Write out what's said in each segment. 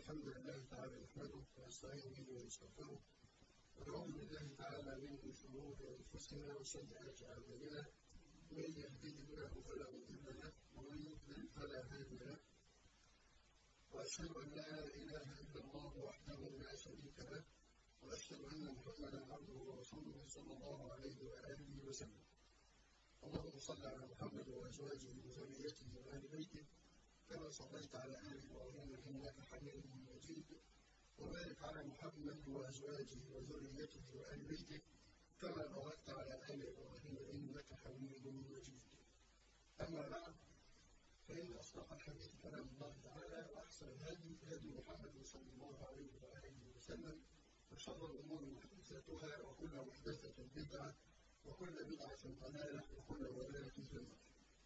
الحمد لله تعالى نحمده ونستعين به ونستغفره ونعوذ بالله تعالى من شرور انفسنا وسيئات اعمالنا من يهده الله فلا مضل له ومن يضلل فلا هادي له واشهد ان لا اله الا الله وحده لا شريك له واشهد ان محمدا عبده ورسوله صلى الله عليه واله وسلم اللهم صل على محمد وازواجه وذريته وال بيته كما صليت على ال ابراهيم انك حميد مجيد وبارك على محمد وازواجه وذريته وال بيته كما باركت على ال ابراهيم انك حميد مجيد اما بعد فان اصدق الحديث كلام الله تعالى واحسن الهدي هدي محمد صلى الله عليه واله وسلم وشر الامور محدثاتها وكل محدثه بدعه وكل بدعه ضلاله وكل ضلاله في النار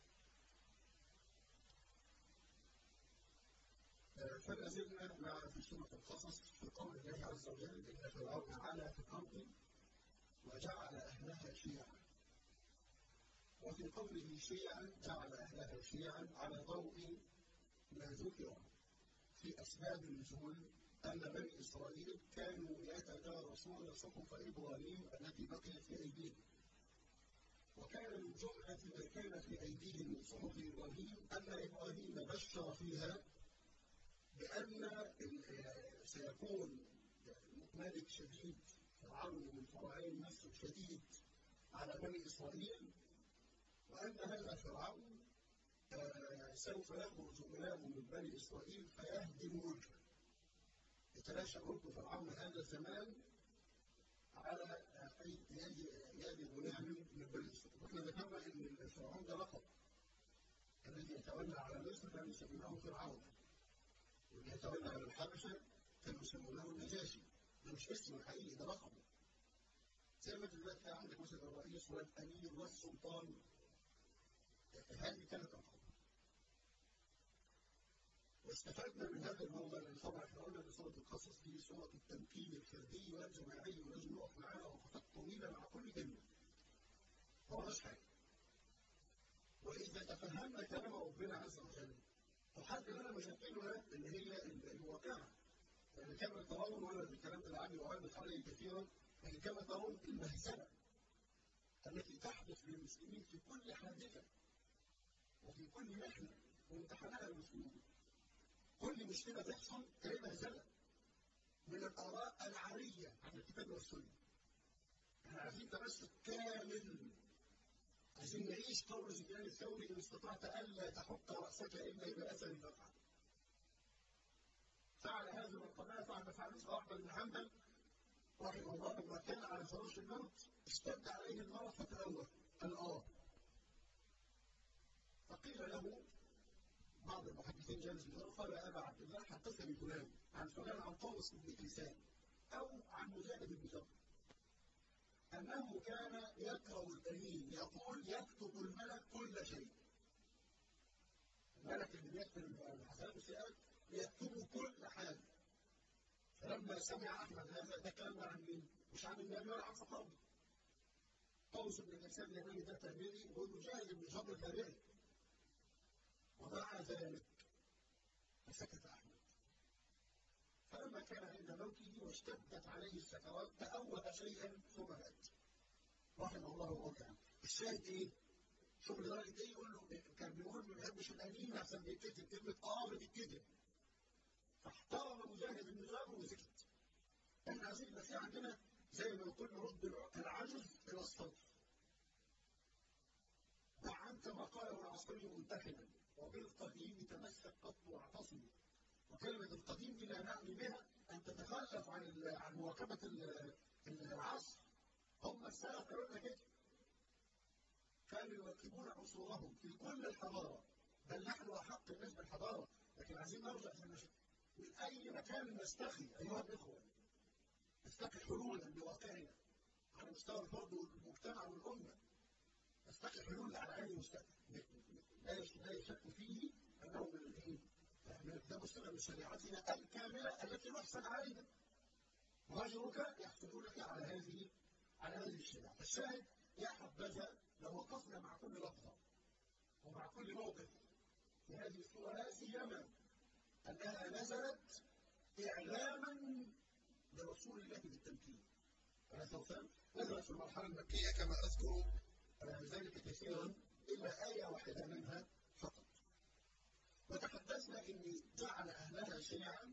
فلا زلنا مع في سورة القصص في قول الله عز وجل إن فرعون علا في الأرض وجعل أهلها شيعا وفي قوله شيعا جعل أهلها شيعا على ضوء ما ذكر في أسباب النزول أن بني إسرائيل كانوا يتدارسون صحف إبراهيم التي بقيت في أيديهم وكان من جملة ما كان في أيديهم من صحف إبراهيم أن إبراهيم بشر فيها بأن سيكون ملك شديد فرعون من فرعين مصر شديد على بني إسرائيل وأن هذا فرعون سوف يخرج غلام من بني إسرائيل فيهدم ملكه يتلاشى ملك فرعون هذا الزمان على يد يد غلام من بني إسرائيل واحنا ذكرنا أن فرعون ده لقب الذي يتولى على مصر كانوا يسمونه فرعون واللي يتولى على الحبشة كانوا يسمونه النجاشي ده مش اسمه الحقيقي ده لقبه زي ما دلوقتي عندك مثلا الرئيس والامير والسلطان هذه كانت القبة واستفدنا من هذا الموضوع لان طبعا احنا قلنا ان سوره القصص دي سوره التمكين الفردي والجماعي ولازم نقف معاها وقفات طويله مع كل كلمه. ما هوش حاجه. واذا تفهمنا كلام ربنا عز وجل وحد لنا مشاكلنا اللي هي الواقعه. يعني كما ترون وانا بالكلام ده العام وعلمت عليه كثيرا يعني كما ترون المهزله التي تحدث للمسلمين في كل حادثه وفي كل محنه وامتحانها المسلمين. كل مشكله تحصل تلاقي مهزله من الاراء العاريه عن الكتاب والسنه. احنا عايزين تمسك كامل عايزين نعيش قول سفيان الثوري ان استطعت الا تحك راسك الا باثر فافعل. فعل هذه القناه فعل فعل احمد بن حنبل رحمه الله لما كان على فراش الموت اشتد عليه المرض فتلوث قال اه فقيل له بعض المحدثين جالس بيقول قال يا ابا عبد الله حدثني فلان عن فلان عن طاووس بن كيسان او عن مجاهد بن جبر انه كان يكره الامين يقول يكتب الملك كل شيء الملك اللي بيكتب الحسنات والسيئات يكتب كل حاجه فلما سمع احمد هذا ده كلام عن مين؟ مش عن النبي ولا عن صحابه طاووس بن كيسان اليماني ده تابعي ومجاهد بن جبر تابعي ومع ذلك فسكت احمد فلما كان عند موته واشتدت عليه السكرات تأوه شيئا ثم مات رحمه الله وقع الشاهد ايه؟ شوف لدرجه ايه يقول له كان بيقول ما بيحبش القديم احسن بيتكتب كلمه اه بتتكتب فاحترم مجاهد بن جابر وسكت احنا عايزين يبقى في عندنا زي ما نقول نرد العجز الى الصدر دع عنك ما قاله العسكري منتخبا وبالقديم تمسك قط واعتصم وكلمة القديم دي لا نعني بها أن تتخلف عن عن مواكبة العصر هم السلف كانوا كده كانوا يواكبون عصورهم في كل الحضارة بل نحن أحق الناس بالحضارة لكن عايزين نرجع في المشاكل من أي مكان نستخي أيها الإخوة نستخي حلولا بواقعنا على مستوى الفرد والمجتمع والأمة نستخي حلول على أي مستوى لا يشك فيه انه من الايه؟ من الكتاب والسنه من شريعتنا الكامله التي نحسن عليها. وهجرك يحسدونك على هذه على هذه الشريعه. الشاهد يا حبذا لو وقفنا مع كل لحظه ومع كل موقف في هذه السوره لا سيما انها نزلت إعلاما لرسول الله بالتمكين أنا سوف نزلت في المرحلة المكية كما أذكر ذلك كثيرا إلا آية واحدة منها فقط وتحدثنا أن جعل أهلها شيعا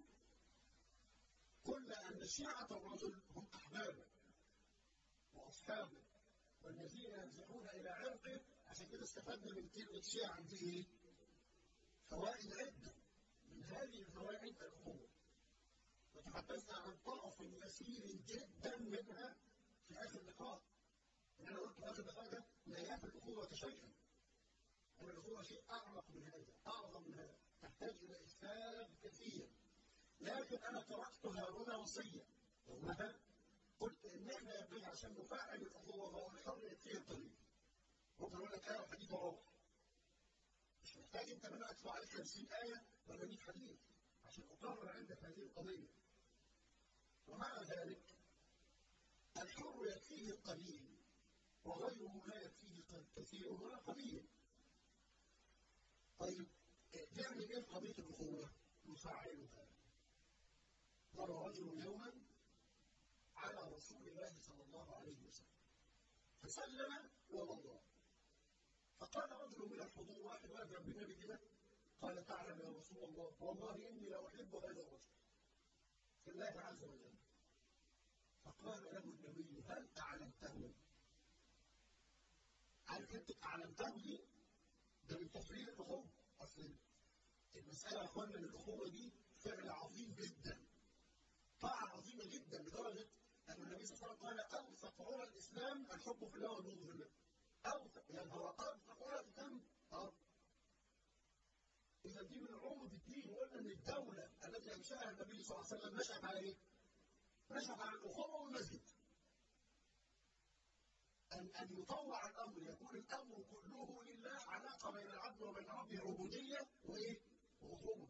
قلنا أن شيعة الرجل هم أحبابه وأصحابه والذين ينزحون إلى عرقه عشان كده استفدنا من كلمة شيعا دي فوائد عدة من هذه الفوائد الأخوة وتحدثنا عن طرف يسير جدا منها في آخر اللقاء أنا قلت في آخر اللقاء ده لا يعرف الأخوة شيئا أن الأخوة شيء أعمق من هذا أعظم من هذا تحتاج إلى إسهاب كثير لكن أنا تركتها هنا وصية ومتى قلت إن إحنا ينبغي عشان نفعل الأخوة هو الحر يكفيه الطريق ممكن أقول لك آية وحديث وروح مش محتاج أنت من أدفع عليك 50 آية ولا 100 حديث عشان أقرر عندك هذه القضية ومع ذلك الحر يكفيه القليل وغيره لا يكفيه كثير ولا قليل طيب نعمل ايه في قضيه الاخوه؟ نفعلها مر رجل يوما على رسول الله صلى الله عليه وسلم فسلم ومضى فقال رجل من الحضور واحد واقف جنب النبي كده قال تعلم يا رسول الله والله اني لا احب هذا الرجل في الله عز وجل فقال له النبي هل اعلمته؟ عارف انت اعلمته دي؟ ده من تفريغ الاخوه اصل المساله يا اخوانا الاخوه دي فعل عظيم جدا طاعه عظيمه جدا لدرجه ان النبي صلى الله عليه وسلم قال اوثق عرى الاسلام الحب في الله والبغض في الله اوثق يعني هو اوثق عرى الاسلام اه اذا دي من عروض الدين وقلنا ان الدوله التي انشاها النبي صلى الله عليه وسلم نشات على ايه؟ نشات على الاخوه والمسجد أن أن يطوع الأمر يكون الأمر كله لله علاقة بين العبد وبين ربه عبودية وإيه؟ وأخوة.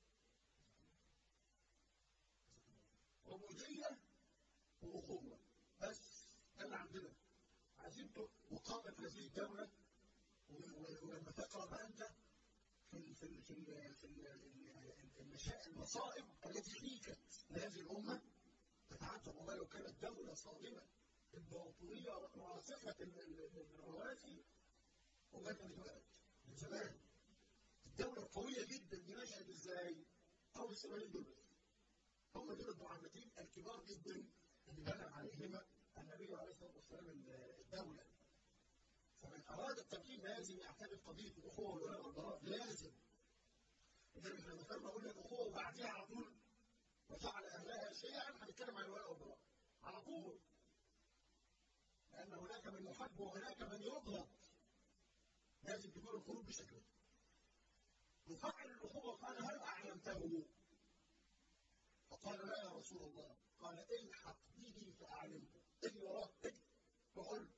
عبودية وأخوة بس ده اللي عندنا. عايزين مقامة هذه الدولة ولما تقرأ بقى أنت في ال في ال في ال في ال المصائب التي حيكت لهذه الأمة تتعجب والله لو كانت دولة صادمة الباطنية راسخة الرواسي وما كانت ولد من زمان الدولة القوية جدا دي نشأت ازاي؟ أول سبعين دول هم دول المعلمين الكبار جدا اللي بنى عليهما النبي عليه الصلاة والسلام الدولة فمن أراد التمكين لازم يعتمد قضية الأخوة والولاء والبراء لازم إذا احنا ذكرنا قلنا الأخوة وبعديها على طول وجعل أهلها شيعا هنتكلم عن الولاء والبراء على طول لأن هناك من يحب وهناك من يبغض لازم تكون الخروج بشكل يفعل الأخوة قال هل أعلمته؟ فقال لا يا رسول الله قال الحق به فأعلمه اجي وراه اجي وقل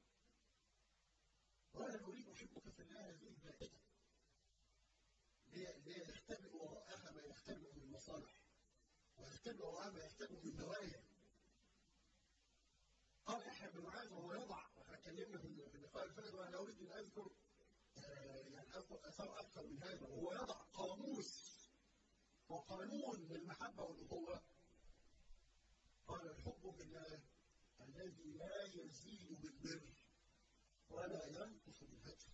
وأنا أريد أحبك في الله هذه البائدة ليختبئ وراءها ما يختبئ من مصالح ويختبئ وراءها ما يختبئ من نوايا قال يحيى بن معاذ وهو يضع واحنا اتكلمنا في اللقاء اللي فات وانا اريد ان اذكر يعني اذكر اثار اكثر من هذا وهو يضع قاموس وقانون للمحبه والاخوه قال الحب في الله الذي لا يزيد بالبر ولا ينقص بالهجر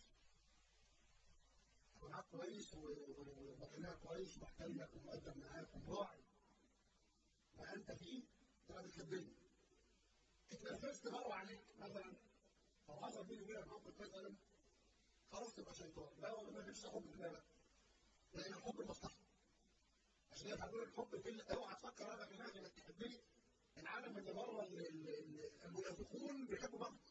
معاك كويس ومكانها كويس ومحترمك ومؤدب معاك ومراعي وانت فيه تبقى بتحبني اتنفست مره عليك مثلا او حصل بيني وبينك موقف مثلا خلاص تبقى شيطان لا والله ما فيش حب في بالك لان الحب مصلحه عشان كده هقول الحب في اوعى تفكر انا كمان انك تحبني العالم اللي بره المنافقون بيحبوا بعض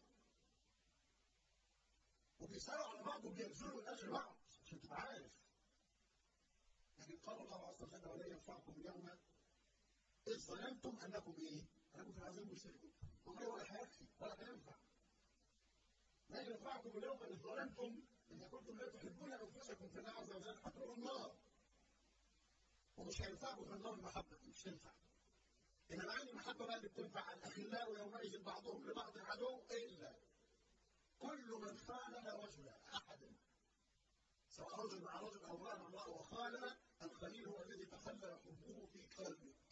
وبيسالوا على بعض وبيبذلوا من اجل بعض عشان تبقى عارف لكن قال الله عز وجل ولا ينفعكم اليوم اذ ظننتم انكم ايه؟ انكم في العذاب مشركون والله ولا هيكفي ولا هينفع لا ينفعكم اليوم اذ ظننتم ان كنتم لا تحبون انفسكم في الله عز وجل هتروحوا النار ومش هينفعكم في النار المحبه مش تنفع انما عندي المحبه بقى اللي بتنفع الاخلاء يومئذ بعضهم لبعض عدو الا كل من خالل رجلا احدا سواء رجل مع رجل او امراه مع امراه وخالل الخليل هو الذي تخلل حبه في قلبه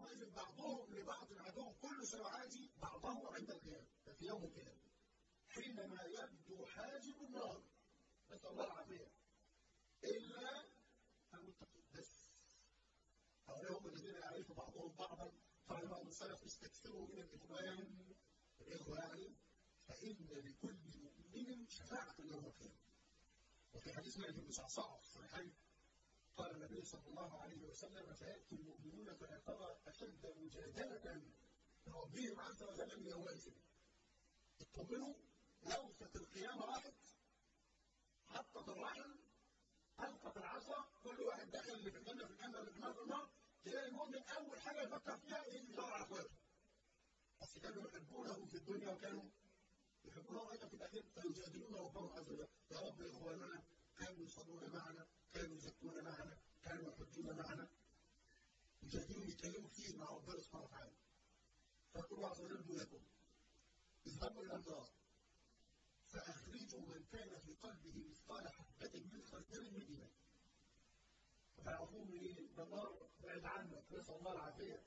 يومئذ بعضهم لبعض عدو كل سيعادي بعضه عند القيامة في يوم القيامة حينما يبدو حاجب النار نسأل الله العافية إلا المتقين بس هؤلاء هم الذين يعرف بعضهم بعضا قال بعض السلف استكثروا من الإخوان الإخوة يعني فإن لكل مؤمن شفاعة يوم القيامة وفي حديث مالك بن صعصعة في الصحيحين قال النبي صلى الله عليه وسلم فيأتي المؤمنون فيترى أشد مجادلة ربهم عز وجل من يومئذ اطمنوا لوثة القيامة راحت حطت الرحم ألقت العصا كل واحد دخل اللي في الجنة في الجنة اللي في النار في النار تلاقي المؤمن أول حاجة يفكر فيها إيه يدور على إخواته بس كانوا يحبونه في الدنيا وكانوا يحبونه أيضا في الآخرة فيجادلون ربهم عز وجل يا رب إخواننا كانوا يصلون معنا كانوا يزكون معنا كانوا يحجون معنا يجادلون يتكلموا كتير مع ربنا سبحانه وتعالى فيقول عز وجل لكم اذهبوا إلى النار فأخرجوا من كان في قلبه مثقال حبة من خردل من إيمان فيعرفون منين؟ ده النار بعد عنك نسأل الله العافية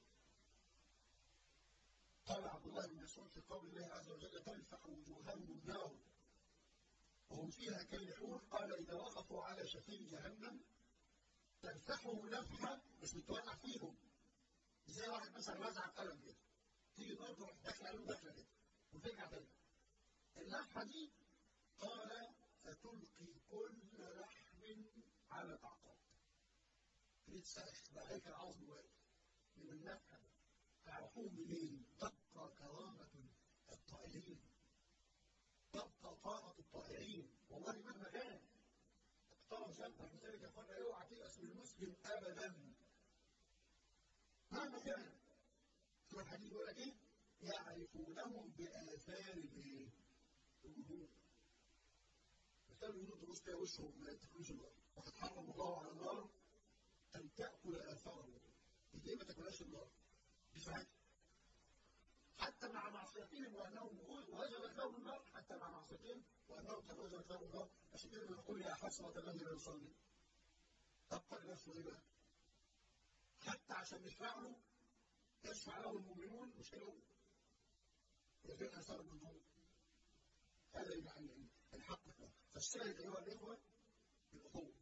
قال عبد الله بن مسعود في قول الله عز وجل تلفح وجوههم النار وهم فيها كالحور قال إذا وقفوا على شفير جهنم تلفحهم لفحة مش بتولع فيهم زي واحد مثلا وزع قلم كده تيجي النار تروح داخله عليهم داخله كده وترجع تاني اللفحة دي قال فتلقي كل لحم على الأعقاب تتسلخ بقى هيكل عظم واقف من اللفحة دي تعرفون منين؟ تبقى كرامة الطائعين تبقى طاقة الطائعين والله مهما كان اقترب ذنبك لذلك يا اخوانا اوعى تيأس من المسلم ابدا مهما كان شوف الحديث بيقول لك ايه؟ يعرفونهم بآثار الايه؟ الوجود آثار الوجود تبص كده وشهم ما يدخلوش النار وقد حرم الله على النار أن تأكل آثار الوجود إزاي ما تاكلهاش النار؟ بفعل حتى مع معصيتهم وانهم وجبت لهم النار حتى مع معصيتهم وانهم قد وجبت لهم النار عشان كده بنقول يا حسرة الذي لا يصلي تبقى لنفسه ايه بقى؟ حتى عشان يشفع له يشفع له المؤمنون مش كده يفعل اثار النجوم هذا يعني الحق فالشاهد ايها الاخوه الاخوه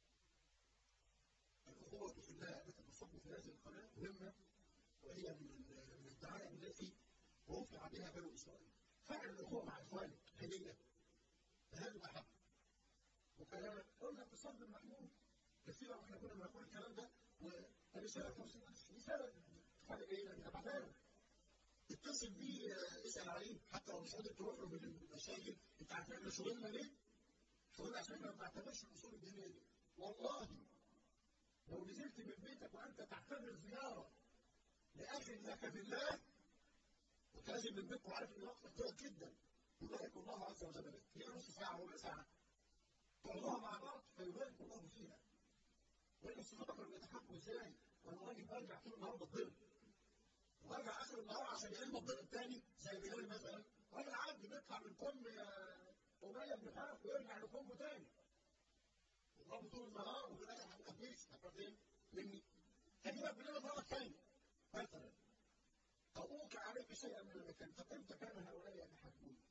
الاخوه في الله التي تصب في هذه القناه مهمه وهي من الدعائم التي رفع بها بنو اسرائيل فعل الاخوه مع اخوانك هديه هذا احب وكلامك قلنا اتصال بالمحمود كثيرا واحنا كنا بنقول الكلام ده ورساله رساله حاجه ايه يعني ابعتها اتصل بيه اسال عليه حتى لو مش قادر تروح له من المشاكل انت عارف احنا شغلنا ليه؟ شغلنا عشان احنا ما بنعتبرش الاصول الدينيه دي والله لو نزلت من بيتك وانت تعتبر زياره لاخ لك في الله وانت لازم من بيتك وعارف ان وقتك ضيق جدا يبارك الله عز وجل لك هي نص ساعه ربع ساعه تقعدوها مع بعض فيبارك الله فيها وانت الصحابه كانوا بيتحكموا ازاي؟ وانا راجل برجع طول النهار بتضرب وارجع اخر النهار عشان يلم الضرب الثاني زي بلال مثلا راجل عبد بيطلع من كم أمية بن خلف ويرجع لكمه تاني وضربه طول النهار وفي الاخر هتبقى فيش هتبقى فين؟ مني هجيبك بالليل اضربك تاني مثلا أوقع عليك شيئا من المكان فكيف كان هؤلاء يتحكمون؟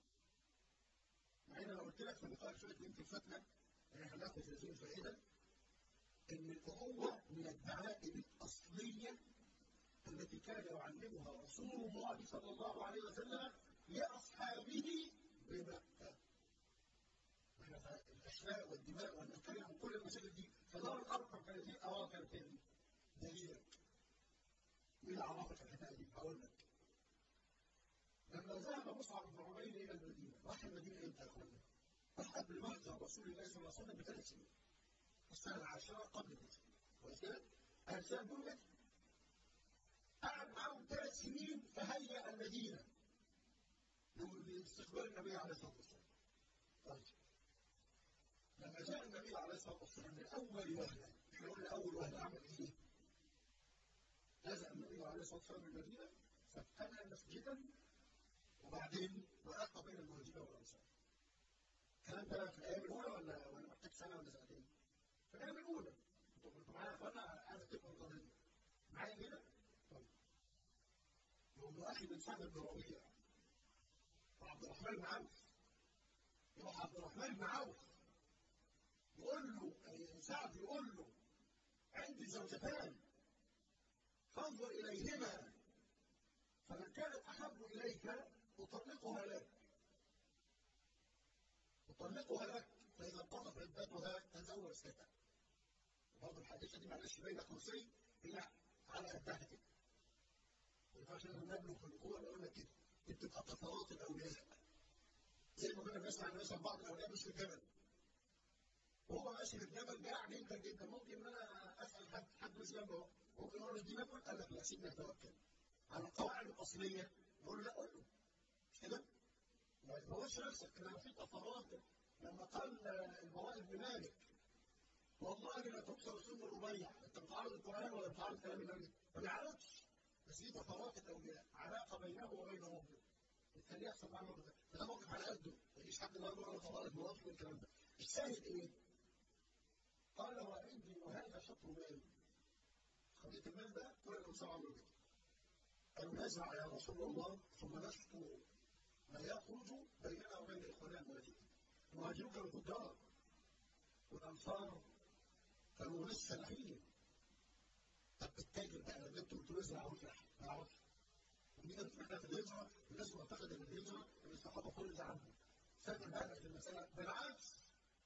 مع ان انا قلت لك في اللقاء اللي فات يمكن فاتنا احنا هناخد هذه الفائده ان الاخوه من الدعائم الاصليه التي كان يعلمها رسول الله صلى الله عليه وسلم لاصحابه بمكه. احنا الاشلاء والدماء والنكاية وكل المشاكل دي فدار الارقم كانت ايه؟ اه كانت ايه؟ دليلك. ايه اللي عرفك الحكايه دي؟ هقول لك. لما ذهب مصعب بن عمير الى المدينه، راح المدينه امتى يا اخوانا؟ راح قبل مهجر رسول الله صلى الله عليه وسلم بثلاث سنين. السنه العاشره قبل الهجره. وكده ارسال دول قعد معاهم ثلاث سنين فهيأ المدينه لاستقبال النبي عليه الصلاه والسلام. طيب لما جاء النبي عليه الصلاه والسلام من اول وهله، احنا قلنا اول وهله عمل ايه؟ نزل النبي عليه الصلاه والسلام المدينه فابتنى مسجدا وبعدين وقف بين المهاجرين والانصار. الكلام ده في الايام الاولى ولا ولا محتاج سنه ولا سنتين؟ في الايام الاولى. انتوا كنتوا معايا يا اخوانا عايز تفهم القضيه معايا كده؟ طيب وابن اخي من سعد بن ربيع وعبد الرحمن بن عوف يروح عبد الرحمن بن عوف يقول له سعد يقول له عندي زوجتان فانظر اليهما فمن كانت احب اليك اطلقها لك اطلقها لك فاذا انقضت عدتها تزوجتها برضه الحادثه دي معلش بين قوسين هي على قدها كده ما ينفعش احنا نبلغ في القوه نقول لك كده دي بتبقى طفرات الاولياء زي ما كنا بنسمع مثلا بعض الاولياء مش في الجبل وهو ماشي في الجبل جاع جدا جدا ممكن ان انا اسال حد حد مش جنبه ممكن اقول له دي ناكل قال لك لا سيبنا نتوكل على القواعد الاصليه نقول له لا قول له مش كده؟ ما تبوظش نفسك انما في طفرات لما قال البراء بن مالك والله لا تكسر سن الربيع انت بتعرض القران ولا بتعرض كلام النبي؟ ما بيعرضش بس دي طفرات الاولياء علاقه بينه وبين ربه الثاني يحصل معاه موقف فده موقف على قده ما يجيش حد النهارده يقول طوارئ مراتب والكلام ده الشاهد ايه؟ قال وعندي وهذا شطر مال خليت المال ده كل الانصار عملوا كده قالوا نزرع يا رسول الله ثم نشكو ما يخرج بيننا وبين اخواننا المهاجرين المهاجرون كانوا تجار والانصار كانوا لسه لاحين طب التاجر بقى لما انتوا قلتوا ازرع وافرح ما يعرفش ودي كانت فكره في الهجره الناس معتقده ان الهجره ان الصحابه كل اللي عنهم فاكر بقى في المساله بالعكس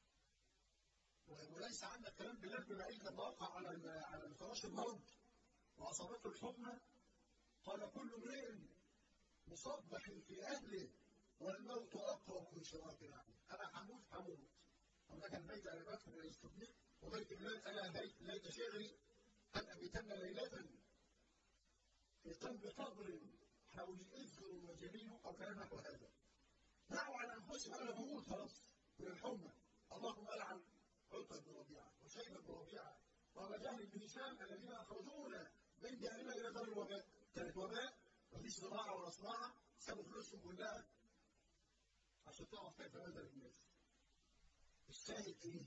وليس عندك كلام بلال بن معين لما وقع على على فراش المرض واصابته الحمى قال كل امرئ مصبح في اهله والموت اقرب من شراك العين انا هموت هموت اما كان بيت ابي بكر الصديق وبيت بلال انا بيت ليت شعري ان ابيتن ليله في قلب قبر حول اذكر وجليل او كلام نحو هذا دعوا على انفسهم انا بموت خلاص من الحمى اللهم العن عتبة بن ربيعة وشيبة بن ربيعة وأبا جهل بن هشام الذين أخرجونا من دارنا إلى دار الوباء كانت وباء مفيش زراعة ولا صناعة سابوا فلوسهم كلها عشان تعرف كيف نزل الناس الشاهد إيه؟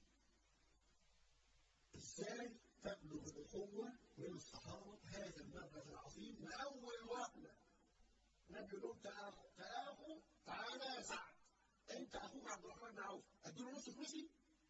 إزاي تبلغ الأخوة من الصحابة هذا المبلغ العظيم من أول وهلة النبي يقول تأخو تأخو تعالى يا سعد أنت أخوك عبد الرحمن بن عوف أديله نص فلوسي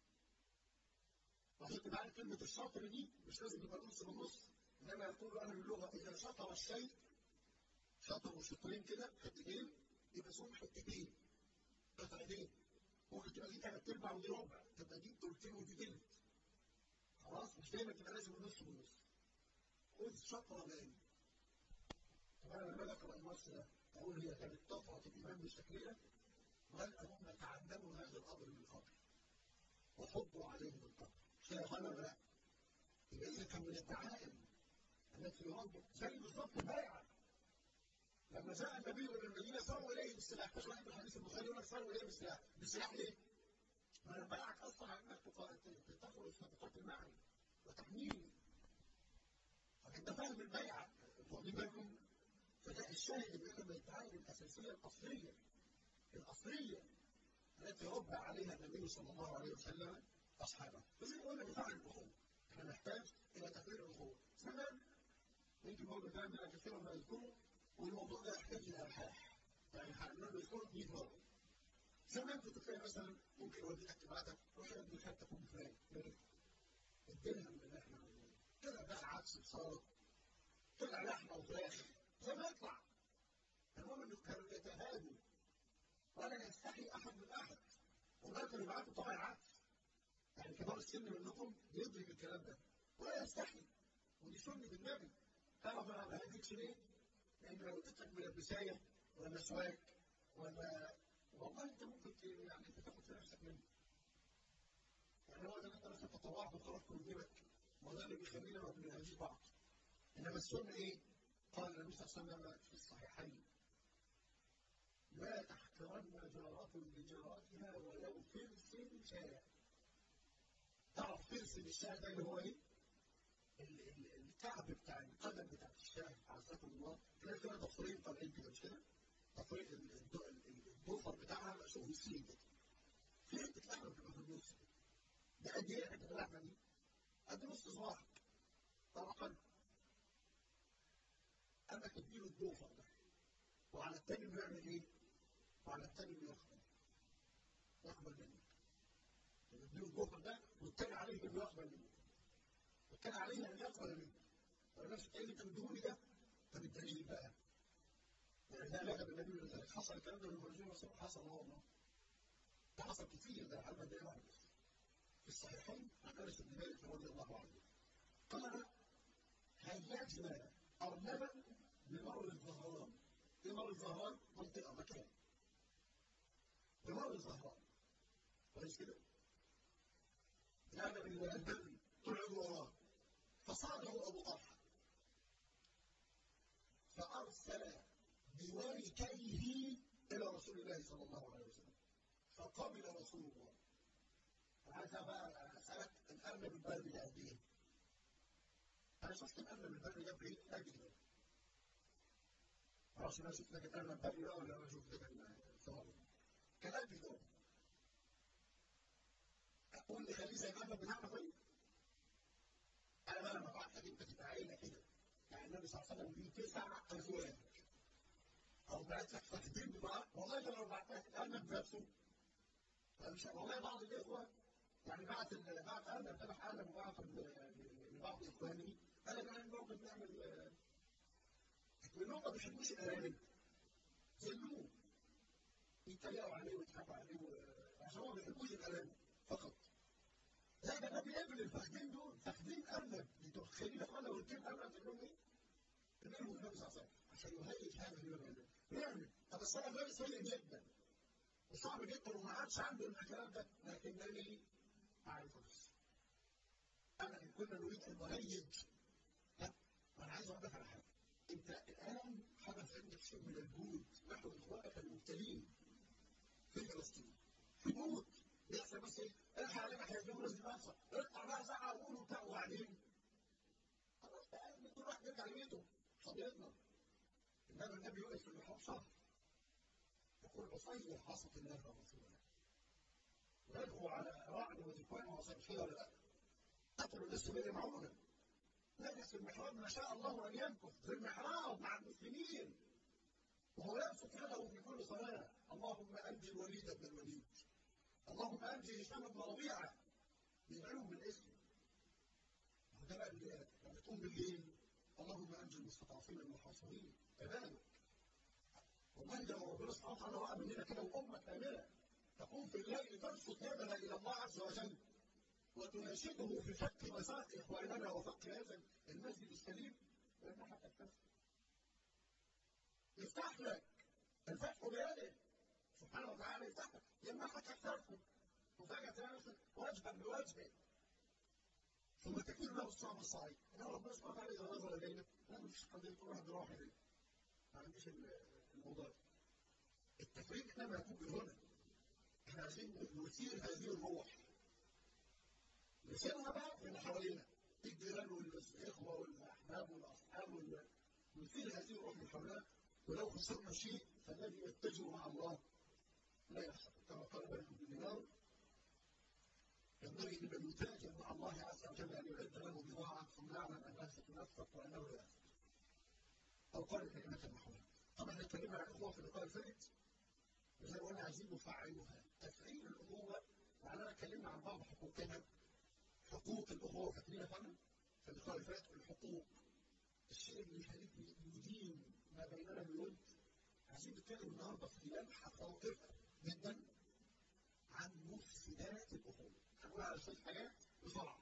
وعشان تبقى عارف كلمة الشطر دي مش لازم تبقى نص بالنص انما يقول اهل اللغة اذا شطر الشيء شطروا شطرين كده حتتين يبقى اسمهم حتتين قطعتين ممكن تبقى دي ثلاث ارباع ودي ربع تبقى دي ثلثين ودي ثلث خلاص مش دايما تبقى لازم النص بالنص خذ شطر مالي طب انا لما اقرا النص ده اقول هي كانت طفره الايمان بالشكليه بل هم تعلموا هذا الامر من قبل وحضوا عليه بالقبر كده قال لا يبقى اذا كان من الدعائم التي يرد زي بالظبط البيعه لما جاء النبي الى المدينه سروا اليه بالسلاح تشرح في الحديث البخاري يقول لك سروا اليه بالسلاح بالسلاح ليه؟ ما انا بايعك اصلا على انك تخرج فتقاتل معي وتحميني فانت فاهم البيعه واخدين بالكم؟ فده الشاهد بيقول من الدعائم الاساسيه الاصليه الاصليه التي ربى عليها النبي صلى الله عليه وسلم اصحابه فزي ما قلنا دفاع الاخوه احنا نحتاج الى تقرير الاخوه زمان يمكن برضه كلام ده كثيرا ما يذكره والموضوع ده يحتاج الى الحاح يعني هنقول نذكره 100 مره زمان كنت تلاقي مثلا ممكن والدتك تبعتك روح يا ابني خدت اخوك فلان الدرهم اللي احنا طلع بقى عدس بصاره طلع لحمه وفراخ زي ما يطلع المهم انه كانوا يتهادوا ولا يستحي احد من احد وما كانوا يبعتوا طبعا عدس يعني كبار السن منكم يدرك الكلام ده ولا يستحي ودي سنه النبي تعرف انا ما هديكش ليه؟ لان لو اديتك ملبسايه ولا سواك ولا والله انت ممكن يعني تاخد في نفسك منه يعني هو ده انت بس تطوعت وخرجت من جيبك ما ده اللي بيخلينا ما بنهاجيش بعض انما السنه ايه؟ قال النبي صلى الله عليه وسلم في الصحيحين لا تحترن جارة لجارتها ولو فرس شارع تعرف فرس الشارع ده اللي هو ايه؟ الكعب بتاع القدم بتاع الشارع عزكم الله تلاقي كده ضفرين طالعين كده مش كده؟ ضفرين الضفر بتاعها مقسوم بالسين كده في حته لحمه بتبقى في النص ده قد ايه حته اللحمه دي؟ قد نص صباعك طبعا اما تديله الضوفر ده وعلى التاني انه يعمل ايه؟ وعلى التاني انه يقبل يقبل منك يديله الضوفر ده والتاني عليه انه يقبل منك والتاني عليه ان يقبل منك فالناس تقول لي انت مديهولي ده طب الدليل بقى يعني ده لقب النبي لذلك حصل الكلام ده للرسول صلى الله حصل هو الله ده حصل كتير ده على مدى واحد في الصحيحين عن انس بن مالك رضي الله عنه قال هيجنا ارنبا بمر الظهران ايه مر الظهران؟ منطقه مكان بمر الظهران كويس كده؟ الارنب اللي البدري طلعوا وراه فصاده ابو طلحه فارسل بوركيه الى رسول الله صلى الله عليه وسلم فقبل رسول الله عايز بقى اسالك الارنب البري ده قد ايه؟ انا شفت الارنب البري ده بعيد قد كده معرفش انا شفت لك الارنب البري ده ولا انا شفت لك الصور كان قد كده اقول لي خليه زي الارنب بتاعنا طيب انا بقى لما بعت لك انت تبقى عينه كده يعني النبي صلى الله عليه وسلم ليه تسع ازواج او بعت لك تقديم بقى والله ده لو بعت لك الارنب نفسه مش والله بعض الاخوه يعني بعت بعت ارنب فتح ارنب وبعت لبعض اخواني انا كمان برضه بنعمل منهم ما بيحبوش الارانب زلوه يتريقوا عليه ويضحكوا عليه عشان هو ما بيحبوش الارانب فقط لا ده النبي قبل الفخدين دول فخدين ارنب انتوا متخيلين يا اخوانا قلت ارنب تقول ايه؟ النبي النبي صلى الله عليه وسلم عشان يهيج هذا اليوم يعمل طب الصلاه غير سيء جدا وصعب جدا وما عادش عنده الكلام ده لكنني اعرف نفسي انا ان كنا نريد ان نهيج لا انا عايز اقول لك على حاجه انت الان حدث عندك شيء من الجهود نحو اخوانك المبتلين في فلسطين في موت بيحصل بس ايه؟ الحق علينا هيجيبوا ناس دماغها اقطع بقى زعق وقول وبتاع وبعدين خلاص بقى كل واحد يرجع لبيته قضيتنا انما النبي يقف في المحراب شهر يقول أصيح عصا الله ورسوله ويدعو على رعد وذكوان وصيح ولا لا قتلوا السبيل معونه نجلس في المحراب ما شاء الله أن يمكث في المحراب مع المسلمين وهو يبسط يده في كل صلاة اللهم أنجي الوليد بن الوليد اللهم أنجي هشام بن ربيعة يدعوهم بالاسم وده بقى الليل لما تقوم بالليل اللهم أنجي المستضعفين المحاصرين كذلك والله لو ربنا سبحانه وتعالى وقع مننا كده وأمة كاملة تقوم في الليل تبسط يدها إلى الله عز وجل وتناشده في فك مساق إخواننا وفك هذا المسجد السليم فإنها تكتفي يفتح لك الفتح بيده سبحانه وتعالى يفتح لك يمنحك أكثركم وفجأة تلاقي نفسك وجها بوجه ثم تكون له الصعب الصعيد إن ربنا سبحانه وتعالى إذا نظر إلينا لا مفيش قضية واحد راح إليه ما عنديش الموضوع التفريق انما يكون من هنا احنا عايزين نثير هذه الروح نثيرها بقى في اللي حوالينا الجيران والاخوه والاحباب والاصحاب نثير هذه الروح من حولنا ولو خسرنا شيء فالذي يتجه مع الله لا يحصل كما قال مالك بن دينار ينبغي لمن يتاجر مع الله عز وجل ان يعد له بضاعه ثم يعلم انها ستنفق وانه لا يفقد او قال كلمه محمود طبعا اتكلمنا عن الاخوه في اللقاء الفائت وزي ما قلنا عايزين نفعلها تفعيل الاخوه معناها اتكلمنا عن بعض حقوقنا حقوق الاخوه فاكرين يا فندم في اللقاء اللي فات الحقوق الشيء اللي يخليك يدين ما بيننا من ود عايزين نتكلم النهارده في لمحه خاطفه جدا عن مفسدات الاخوه هنقول على شويه حاجات بسرعه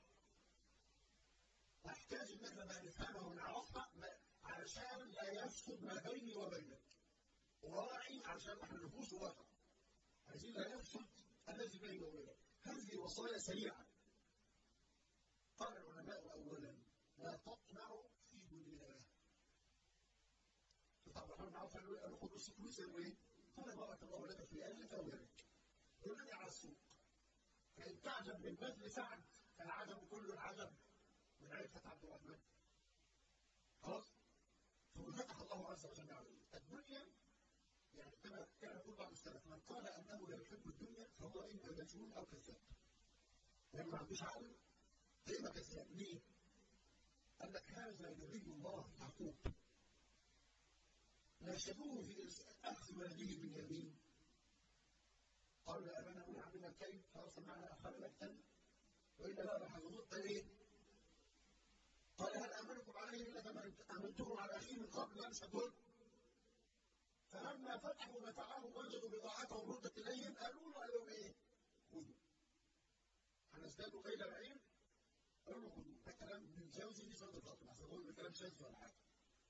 نحتاج ان احنا بقى نفهمها ونعرفها علشان لا يفسد ما بيني وبينك وراعي علشان احنا نفوس واحد عايزين لا يفسد الذي بيني وبينك هذه وصايا سريعه قال العلماء اولا لا تطمع في دنياه طبعا الرحمن بن عوف قال له خذ الفلوس ايه؟ قال بارك الله لك في اهلك واولادك ينادي على السوق فان تعجب من بذل سعد فالعجب كل العجب من عرفه عبد الرحمن خلاص؟ ثم فتح الله عز وجل عليه الدنيا يعني كما كان يقول بعض السلف من قال انه لا يحب الدنيا فهو اما مجنون او كذاب لما ما عندوش عقل ليه كذاب ليه؟ قال لك هذا نبي الله يعقوب ناشدوه في اخذ ولده باليمين قالوا يا ابانا منع منا الكيد فارسل معنا اخانا نكتل والا لا لحظوظ ايه؟ قال هل امنكم عليه الا كما امنتكم على اخيه من قبل لا مش هتقول فلما فتحوا متاعهم وجدوا بضاعتهم ردت اليهم قالوا له قالوا ايه؟ خذوا هنزدادوا كيد بعير قالوا له خذوا ده كلام ابن الجوزي في سوره الفاطمه عشان اقول ده كلام شاذ ولا حاجه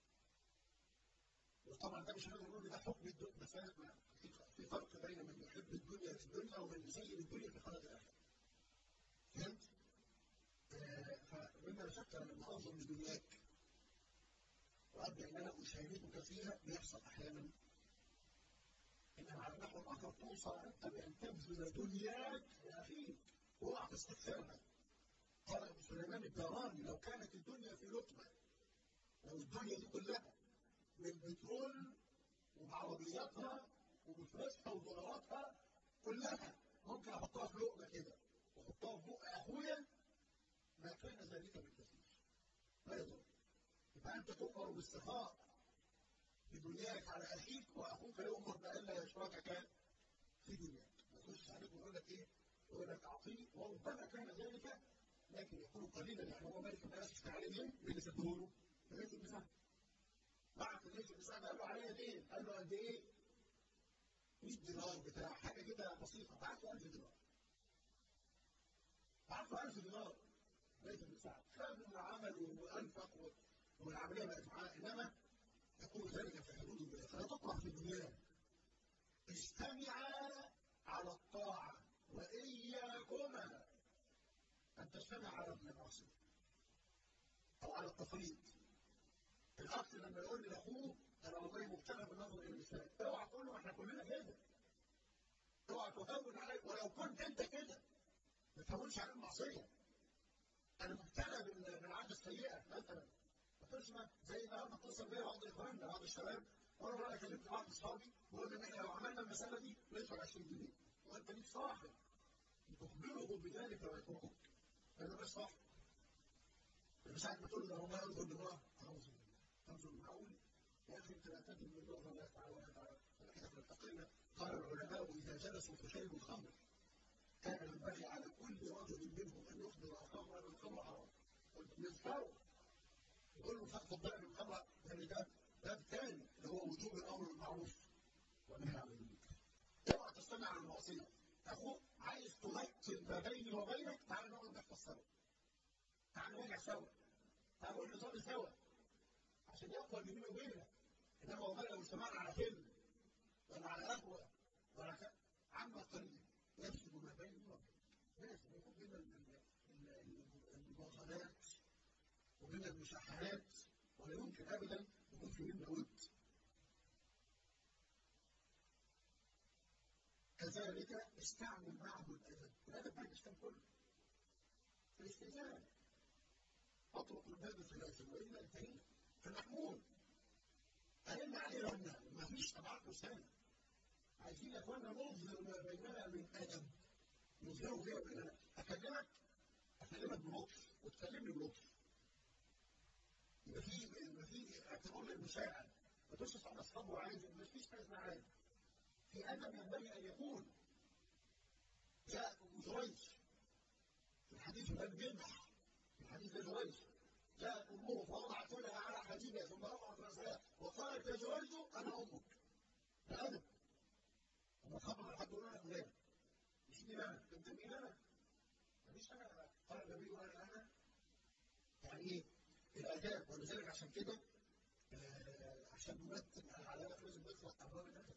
وطبعا ده مش هنقدر نقول ده حكم الدنيا بس في فرق بين من يحب الدنيا في الدنيا ومن يسيء الدنيا في خلق الاخره فهمت؟ فمما لا شك لما انظر لدنياك وابدا ان انا اشاركك فيها بيحصل احيانا انما على النحو الاخر توصى انت بان تبذل دنياك لاخيك اوعى تستكثرها قال ابو سليمان الداراني لو كانت الدنيا في لقمه لو الدنيا دي كلها من بترول وبعربياتها وبفلوسها ودولاراتها كلها ممكن احطها في لقمه كده واحطها في بق اخويا ما كان ذلك بالكثير لا يضر يبقى انت تؤمر بالسخاء بدنياك على اخيك واخوك يؤمر بالا يشركك في دنياك ما تخش عليك ويقول لك ايه؟ يقول لك اعطيه وربما كان ذلك لكن يكون قليلا يعني هو مالك الناس استعلم مين اللي سدوه له؟ الليث بن سعد بعت الليث بن سعد قال له عليا دين قال له قد ايه؟ 100 دينار بتاع حاجه كده بسيطه بعت له 1000 دينار بعت له 1000 دينار ليث بن سعد خد وعمل وانفق والعمليه بقت معاه انما يكون ذلك في حدود الله فلا تطمح في الدنيا اجتمعا على الطاعه واياكما ان تجتمع على المعصيه او على التفريط الاخ لما يقول لاخوه انا والله مبتلى بالنظر الى الاسلام اوعى تقول له احنا كلنا كده اوعى تهون عليك ولو كنت انت كده ما تهونش على المعصيه انا مبتلى بالعاده السيئه مثلا ما تقولش زي النهارده اتصل بيا بعض اخواننا بعض الشباب وانا انا كلمت بعض اصحابي وقلنا ان احنا لو عملنا المساله دي ندفع 20 جنيه وانت ليك صاحب تخبره بذلك ويتركك هذا مش صح ساعة ما تقول له والله انظر لله اعوذ بالله انظر معقول يا اخي انت لا تدري من الله لا يفعل ولا يفعل فنحن نتقينا قال العلماء اذا جلسوا في شيء الخمر كان ينبغي على كل رجل منهم ان يخبر اخاه ان الخمر حرام يذكره يقول له خد بالك من الخمر يعني ده باب ثاني اللي هو وجوب الامر بالمعروف والنهي عن المنكر اوعى تستمع على المعصيه اخوك عايز تمثل ما بيني وبينك تعال نقعد نحفظ سوا تعال نرجع سوا تعال نقول نصلي سوا عشان يقوى بيني وبينك انما والله لو اجتمعنا على فيلم ولا على قهوه ولا ك... عما قليل يفسد ما بيني وبينك لازم يكون بين المواصلات وبين المشاحنات ولا يمكن ابدا يكون في بيننا ود كذلك استعمل معه الادب الادب بعد الاسلام كله الاستئذان اطرق الباب ثلاثا والا انتهينا فمحمول أرن عليه رنة ما فيش طبعا سنة عايزين يا اخوانا نظهر ما بيننا من ادب نظهره كده بيننا اكلمك اكلمك بلطف وتكلمني بلطف يبقى في يبقى في اعتبار للمساعد ما تصرف على اصحابه عادي ما فيش حاجه اسمها عادي في ادب ينبغي ان يكون جاء ابو جريج في الحديث الذي بيمدح في الحديث ابن جريج جاءت امه فوضعت يدها على حديدها ثم رفعت راسها وقالت يا جريج انا امك ده ادب لما خبر حد يقول لك لا مش مين انا انت مين انا مفيش حاجه قال النبي انا انا يعني ايه الاداب ولذلك عشان كده آه عشان نمثل العلامات لازم نطلق ابواب الادب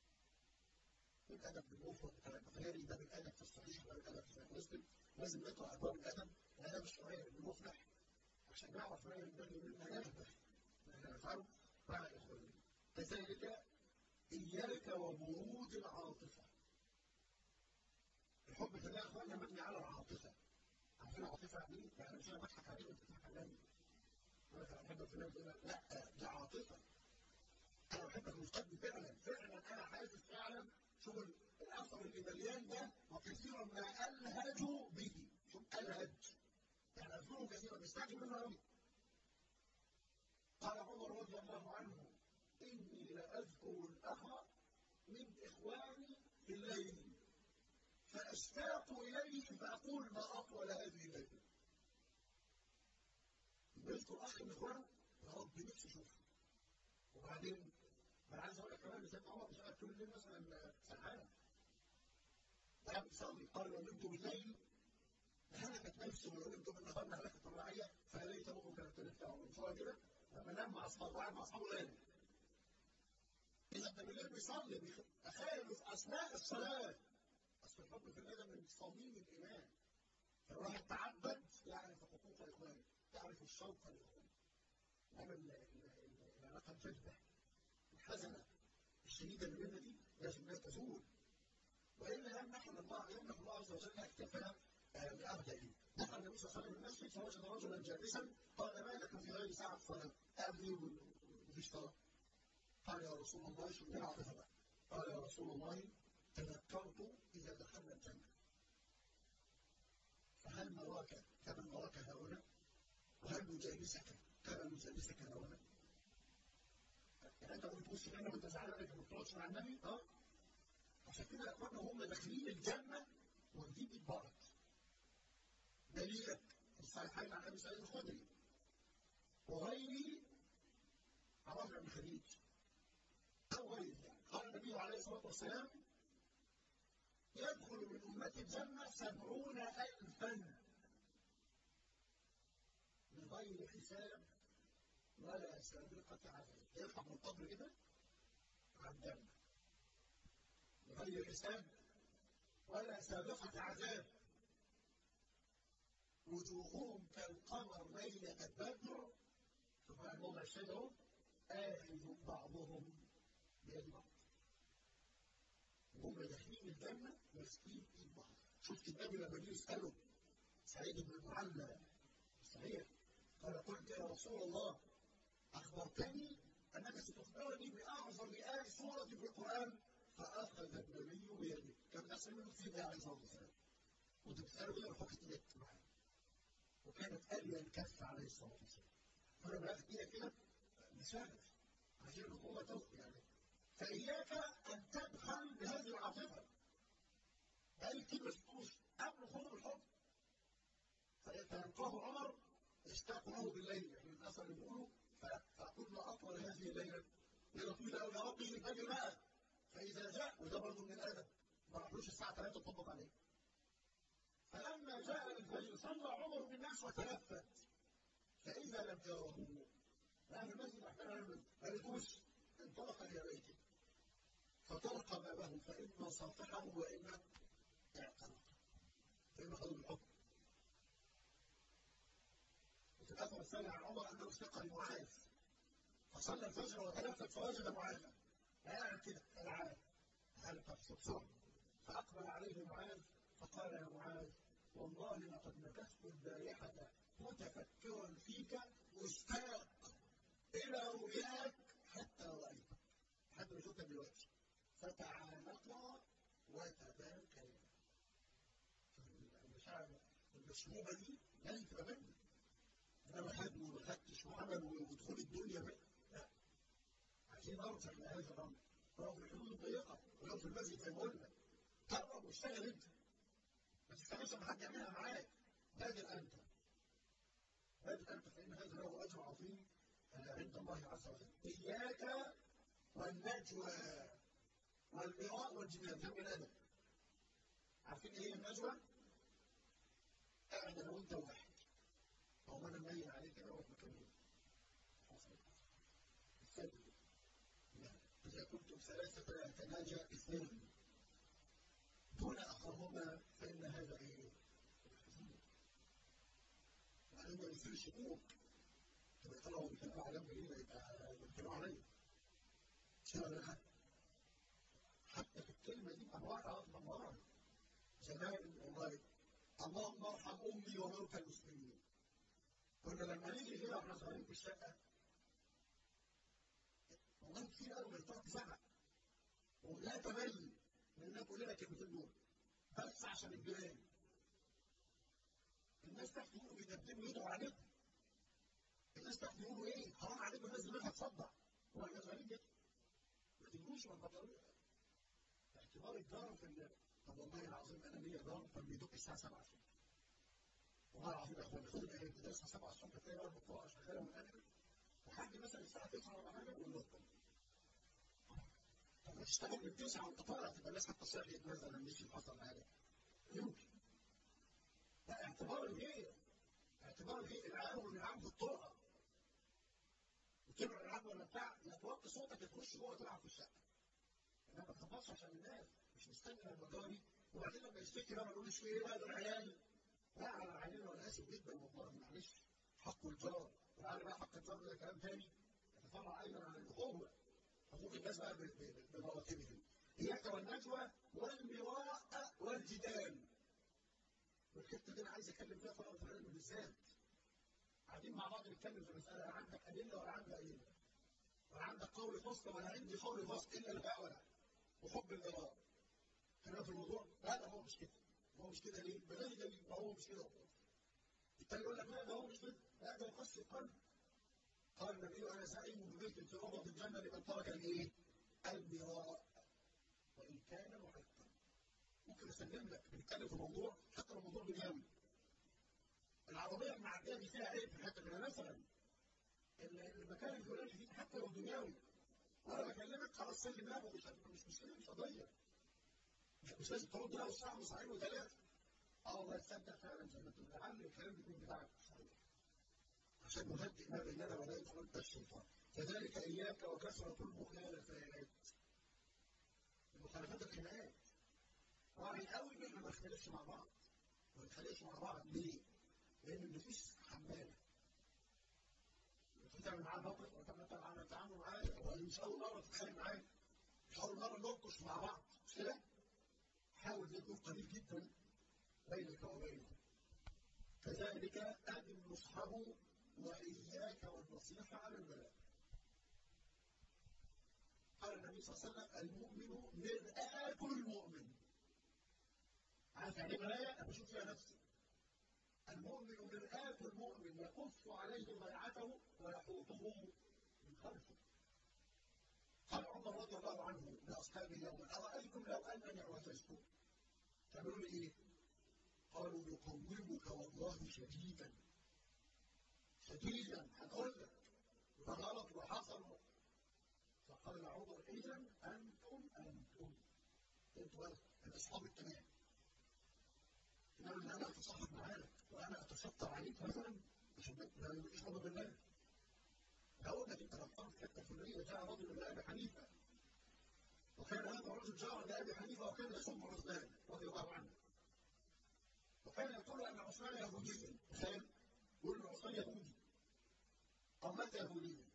الادب بالمفرد بتاع البخاري ده بالادب في الصحيح ده بالادب في مسلم لازم نقرا ابواب الادب الادب الشرعي المفلح عشان نعرف ما ينبغي منا نهبه ما نفعله مع اخواننا كذلك اياك وبرود العاطفه الحب ده يا اخوانا مبني على العاطفه عارفين العاطفه يعني ايه؟ يعني مش انا بضحك عليك وانت بتضحك عليا انا بحبك فلان فلان لا دي عاطفه انا بحبك مستقبل فعلا فعلا انا حاسس فعلا شوف الاثر اللي مليان ده وكثيرا ما الهج به شوف الهج يعني اذكره كثيرا بيستعجل منه قوي قال عمر رضي الله عنه اني أذكر الأخ من إخواني في الليل فأشتاق إليه فأقول ما أطول هذه الليلة يذكر أخ من إخوانه يا رب نفسي أشوفه وبعدين أنا عايز أقول لك كمان سيدنا عمر مش قاعد طول الليل مثلا سرحان قاعد بيصلي قال لو نمت بالليل هلكت نفسه ولو نمت بالنهار هلكت طبيعية فليت أمه كانت تلف مش هو كده؟ لما نام مع أصحابه قاعد مع أصحابه ليل إذا ابن بالليل بيصلي تخيل في أثناء الصلاة أصل الحب في الله من صميم الإيمان فالواحد تعبد يعرف حقوق إخوانه يعرف الشوق لإخوانه يعمل العلاقة الجذبة الحزنة الشديدة اللي بيننا دي لازم لا تزول وإلا يمنح الله يمنح الله عز وجل اكتفاء بأبدئه دخل النبي صلى الله عليه وسلم المسجد فوجد رجلا جالسا قال ما لك في غير ساعة صلاة أبدي ومفيش صلاة قال يا رسول الله شو العاطفة بقى قال يا رسول الله تذكرت إذا دخلنا الجنة فهل نراك كما نراك هؤلاء وهل نجالسك كما نجالسك هؤلاء يعني انت كنت تبص لنا وانت زعلان انك ما بتقعدش مع النبي اه عشان كده اخوانا هم داخلين الجنه واخدين البركه دليلك الصحيحين عن ابي سعيد الخدري وغيره عمر بن خديج او غيره يعني قال النبي عليه الصلاه والسلام يدخل من أمة الجنة سبعون ألفا من غير حساب ولا سابقة عذاب يرفع من القبر كده على الجنة من غير حساب ولا سابقة عذاب وجوههم كالقمر ليلة البدر شوف بقى الموضع الشجر آخذ بعضهم بيد بعض وهم داخلين الجنة ماسكين ايد بعض شفت النبي لما جه يسأله سعيد بن المعلى صحيح قال قلت يا رسول الله أخبرتني أنك ستخبرني بأعظم آية سورة في القرآن فأخذ النبي بيده كان أحسن منه في عليه الصلاة والسلام كنت بتسأله إيه وحكت إيدك معاه وكانت أليا الكف عليه الصلاة والسلام فأنا بأخذ إيدك كده مساعد عشان الأخوة توقف يعني فإياك أن تبخل بهذه العاطفة بل كلمة فلوس قبل خروج الحب فيتلقاه عمر يشتاق له بالليل يعني الأثر اللي بيقولوا فأقول ما أطول هذه الليلة ليلة طويلة أوي يا رب يجي الفجر بقى فإذا جاء وده برضه من الأدب ما راحلوش الساعة 3 تطبق عليه فلما جاء الفجر صلى عمر بالناس وتلفت فإذا لم يره لا في المسجد محتاج ما لقوش انطلق إلى بيته فطرق بابه فإما صافحه وإما اعتنق فإما خذوا بالحكم وفي الأثر الثاني عن عمر أنه اشتق لمعاذ فصلى الفجر وتلفت فوجد معاذا قاعد كده العاب هلك بسرعة فأقبل عليه معاذ فقال يا معاذ والله لقد مكثت البارحة متفكرا فيك مشتاق إلى رؤياك حتى رأيتك حتى ما شفتك دلوقتي فتعانقا وتباكيا المشاعر المشروبة دي لازم تبقى مني انما خد وفتش وعمل ودخول الدنيا بقى لا عايزين نرجع لهذا الامر ولو في الحدود الضيقه ولو في المسجد زي ما قلنا قرب واشتغل انت ما تستناش لما حد يعملها معاك بادر انت بادر انت فان هذا له اجر عظيم عند الله عز وجل اياك والنجوى والمراء والجنان ده من الادب عارفين ايه هي النجوى؟ قاعد انا وانت واحد او انا مايل عليك كده واحنا كمان الثاني اذا كنتم ثلاثه لا يتناجى اثنين دون اخرهما فان هذا ايه؟ وبعدين ما يصيرش شكوك طب طلعوا بيتكلموا على جنب ليه يبقى بيتكلموا عليا مش كده حتى في الكلمه دي انواع انواع زمان والله اللهم ارحم امي وموتى المسلمين كنا لما نيجي كده واحنا صغيرين في الشقه والله كتير قوي بتقعد تزعق ولا تمل من انها تقول لنا الكلمتين دول بس عشان الجيران الناس تحت يقولوا بيدبدبوا يدعوا عليكم الناس تحت يقولوا ايه حرام عليكم الناس دماغها تصدع هو احنا صغيرين كده تجوش من بطاريه اعتبار الجار في ال- طب والله العظيم انا ليا جار كان بيدق الساعه 7 الصبح والله العظيم يا اخوان خد ايه بتصحى 7 الصبح تلاقي جار بالقراءه شغاله من الاخر لحد مثلا الساعه 9 ولا حاجه ونرقم طب ما تشتغل من 9 وانت طالع تبقى الناس حتى صحيت مثلا مش حصل حاجه يمكن لا اعتبار الغير اعتبار الغير العالم اللي عنده الطرقه وتبعد العالم ولا بتاع لا توطي صوتك تخش جوه تلعب في الشقه انما ما تخبطش عشان الناس مش مستني لما جاري وبعدين لما يشتكي بقى ما نقولش في ايه بقى ده العيال لا على العيال انا اسف جدا والله معلش حق الجار وعلى بقى حق الجار ده كلام تاني يتفرع ايضا عن الاخوه حقوق الناس بقى ب- ب- بمراتبهم اياك والنجوى والمراء والجدال والحته دي انا عايز اتكلم فيها طبعا في العلم بالذات قاعدين مع بعض نتكلم في مساله لا عندك ادله ولا عندك ادله ولا عندك قول فصل ولا عندي قول فصل الا الباء وحب المراء خلينا في الموضوع لا ده هو مش كده هو مش كده ليه؟ بغير دليل ما هو مش كده والله. التاني يقول لك لا ده هو مش كده لا ده يخش القلب قال النبي انا زعيم ببيت في روضه الجنه لمن ترك الايه؟ المراء وان كان محقا ممكن اسلم لك بنتكلم في موضوع حتى لو موضوع دنيوي العربيه المعديه دي فيها عيب حتى من مثلا المكان الفلاني فيه حتى لو دنيوي وانا بكلمك خلاص سلم دماغه مش مش مشكله مش قضيه مش مش لازم ترد له ساعه وساعتين وثلاثه اه والله تصدق فعلا زي ما تقول لعل الكلام بيكون بتاعك صحيح عشان نهدئ ما بيننا وبين وانت الشيطان كذلك اياك وكثره المخالفات المخالفات الخناقات راعي قوي ان احنا ما نختلفش مع بعض ما نتخانقش مع بعض ليه؟ لان النفوس حماله تعمل معاه موقف وتعمل معاه تعامل معاه ومش اول مره تتخانق معاه مش اول مره ننقش مع بعض مش كده؟ حاول يكون قليل جدا بينك وبينه كذلك أدم نصحه وإياك والنصيحة على البلاء قال النبي صلى الله عليه وسلم المؤمن مرآة المؤمن عارف يعني مراية؟ أنا بشوف فيها نفسي المؤمن مرآة المؤمن يكف عليه ضيعته ويحوطه من خلفه قال عمر رضي الله عنه لاصحابه يوما ارايتم لو انني اعوزجت تعملوا لي ايه؟ قالوا يقومك والله شديدا شديدا هنقول لك ده غلط وحصل فقال عمر اذا انتم انتم انتم بقى الاصحاب التمام انما ان انا اتصاحب معاك وانا اتشطر عليك مثلا مش مش بالله هقول لك انت غلطان في الحته الفلانيه جاء رجل الى ابي حنيفه وكان هذا الرجل جار لابي حنيفه وكان يسب عثمان رضي الله عنه وكان يقول ان عثمان يهودي تخيل يقول ان عثمان يهودي طب متى يهودي؟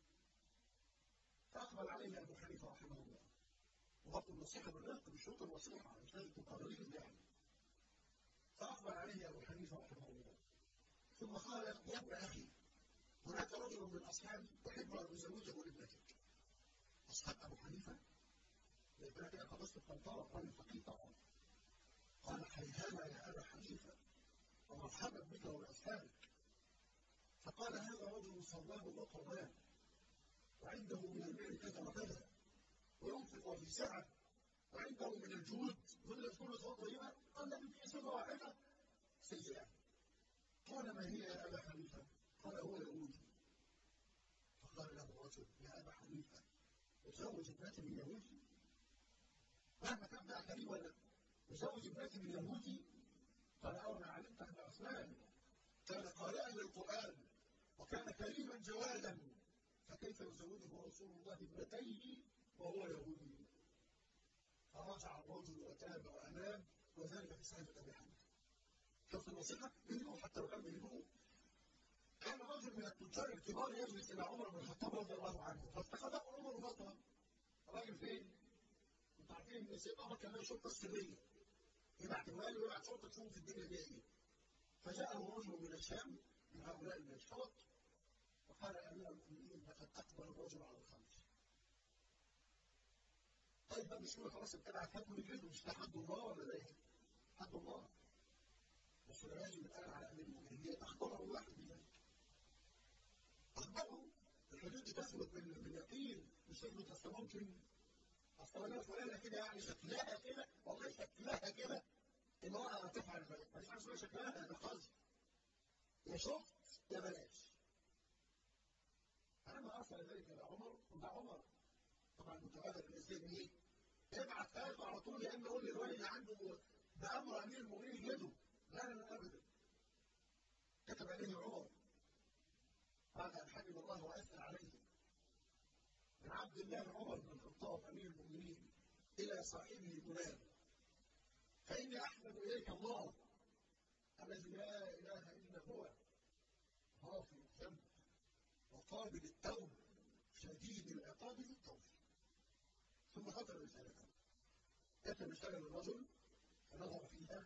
فاقبل عليه ابو حنيفه رحمه الله وبرضه النصيحه بالرفق مش شرط النصيحه مش لازم تبقى غريب يعني فاقبل عليه ابو حنيفه رحمه الله ثم قال يا ابن اخي هناك رجل من اصحابي يحب ان يزوجه لابنتك اصحاب ابو حنيفه يبقى كده خلصت القنطره قال الفقيه طبعا قال حيهما يا ابا حنيفه ومرحبا بك وباصحابك فقال هذا رجل صلاه وقربان وعنده من المال كذا وكذا وينفق في سعه وعنده من الجود ظل كل طيبه قال لم في صفه واحده سيئه قال ما هي يا ابا حنيفه؟ قال هو يهودي فقال له الرجل يا ابا حنيفه ازوج ابنتي من يهودي مهما كان بقى كريم ولا ازوج ابنتي من يهودي قال انا علمت ان عثمان كان قارئا للقران وكان كريما جوادا فكيف يزوجه رسول الله ابنتيه وهو يهودي فرجع الرجل وتاب واناب وذلك في صحيفه ابي حنيفه شفت النصيحه؟ منه حتى لو كان منه كان رجل من التجار الكبار يجلس الى عمر بن الخطاب رضي الله عنه فاتخذه عمر بطلا راجل فين؟ انتوا عارفين ان سيدنا عمر كان له شرطه سريه يبعت الوالي ويبعت شرطه تشوف في الدنيا دي ايه فجاءه رجل من الشام من هؤلاء الشرط وقال يا امير المؤمنين لقد اقبل الرجل على الخمس طيب بقى مش هو خلاص ابتدع حد من الجد مش ده حد الله ولا ده ايه؟ حد الله بس لازم يتقال على امير المؤمنين اخبره واحد بذلك أخبره الحدود تثبت باليقين مش تثبت أصل ممكن اصل انا فلانه كده يعني شكلها كده والله شكلها كده امراه تفعل ذلك مش عارف شكلها ده قصد يا شفت يا بلاش فلما ارسل ذلك الى عمر وده عمر طبعا متبادل الاسلام ايه؟ ابعت هذا على طول لان يقول للولد عنده ده امر امير المؤمنين يده لا لا لا ابدا كتب عليه عمر بعد ان حمد الله واثنى عليه من عبد الله عمر بن الخطاب امير المؤمنين الى صاحبه فلان فاني احمد اليك الله الذي لا اله الا هو غافر الذنب وقابل التوب شديد العقاب للتوب ثم خطر رسالته كتب رساله للرجل فنظر فيها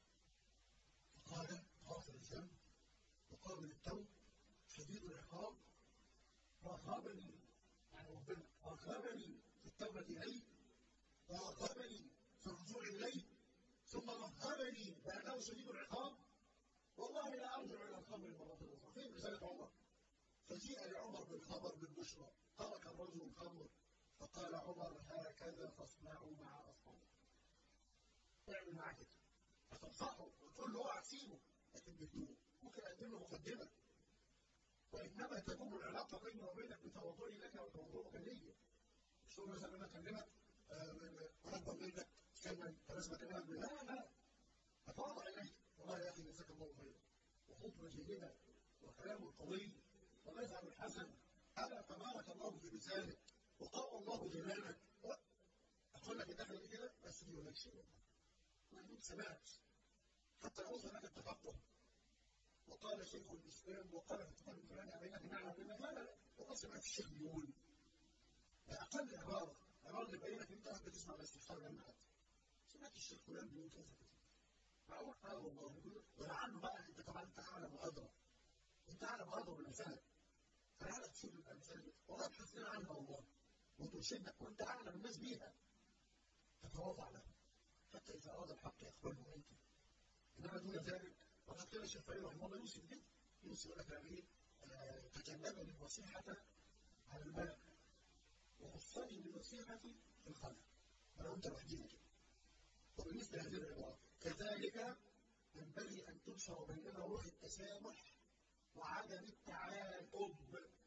فقال غافر الذنب وقابل التوب شديد العقاب رغبني يعني ربنا رغبني في التوبه اليه ورغبني في الرجوع اليه ثم رهبني بانه شديد العقاب والله لا ارجع الى الخمر مره اخرى فين رساله عمر فجيء لعمر بالخبر بالبشرى ترك الرجل الخمر فقال عمر هكذا تصنعوا مع اصحابك اعمل معاه كده فتنصحه وتقول له اوعى تسيبه لكن بهدوء ممكن اقدم له مقدمه وانما تكون العلاقه بيني وبينك بتواضعي لك وتواضعك لي مش تقول مثلا انا اكلمك اكبر منك كلمه فلازم اكلمك لا لا اتواضع اليك والله يا اخي جزاك الله خيرا وخطبه جيده وكلام قوي ومذهب الحسن الا تبارك الله في لسانك وقوى الله جلالك اقول لك الدخله كده بس دي ولا شيء ما سمعت حتى اوصل لك التفقه وقال شيخ الاسلام وقال في الكتاب الفلاني بينك معنى بينك لا لا لا وقال سمعت الشيخ بيقول اقل عباره عباره اللي بينك انت بتسمع الاستفسار لما حد سمعت الشيخ فلان بيقول كذا كذا معقول اه والله ولعله بقى انت طبعا انت اعلم وادرى انت اعلم وادرى بالامثال فلعلك تشوف الامثال دي والله ابحث لنا عنها والله وترشدك وانت اعلم الناس بيها تتواضع لها حتى اذا اراد الحق يقبله منك انما دون ذلك وقد كان الشيخ فريد رحمه الله يوصف كده يوصف لك يعني تجنبني النصيحة على الملك وخصني بالنصيحة في الخلق أنا أنت لوحدينا كده وبالنسبة لهذه العبارة كذلك ينبغي أن تنشر بيننا روح التسامح وعدم التعاقب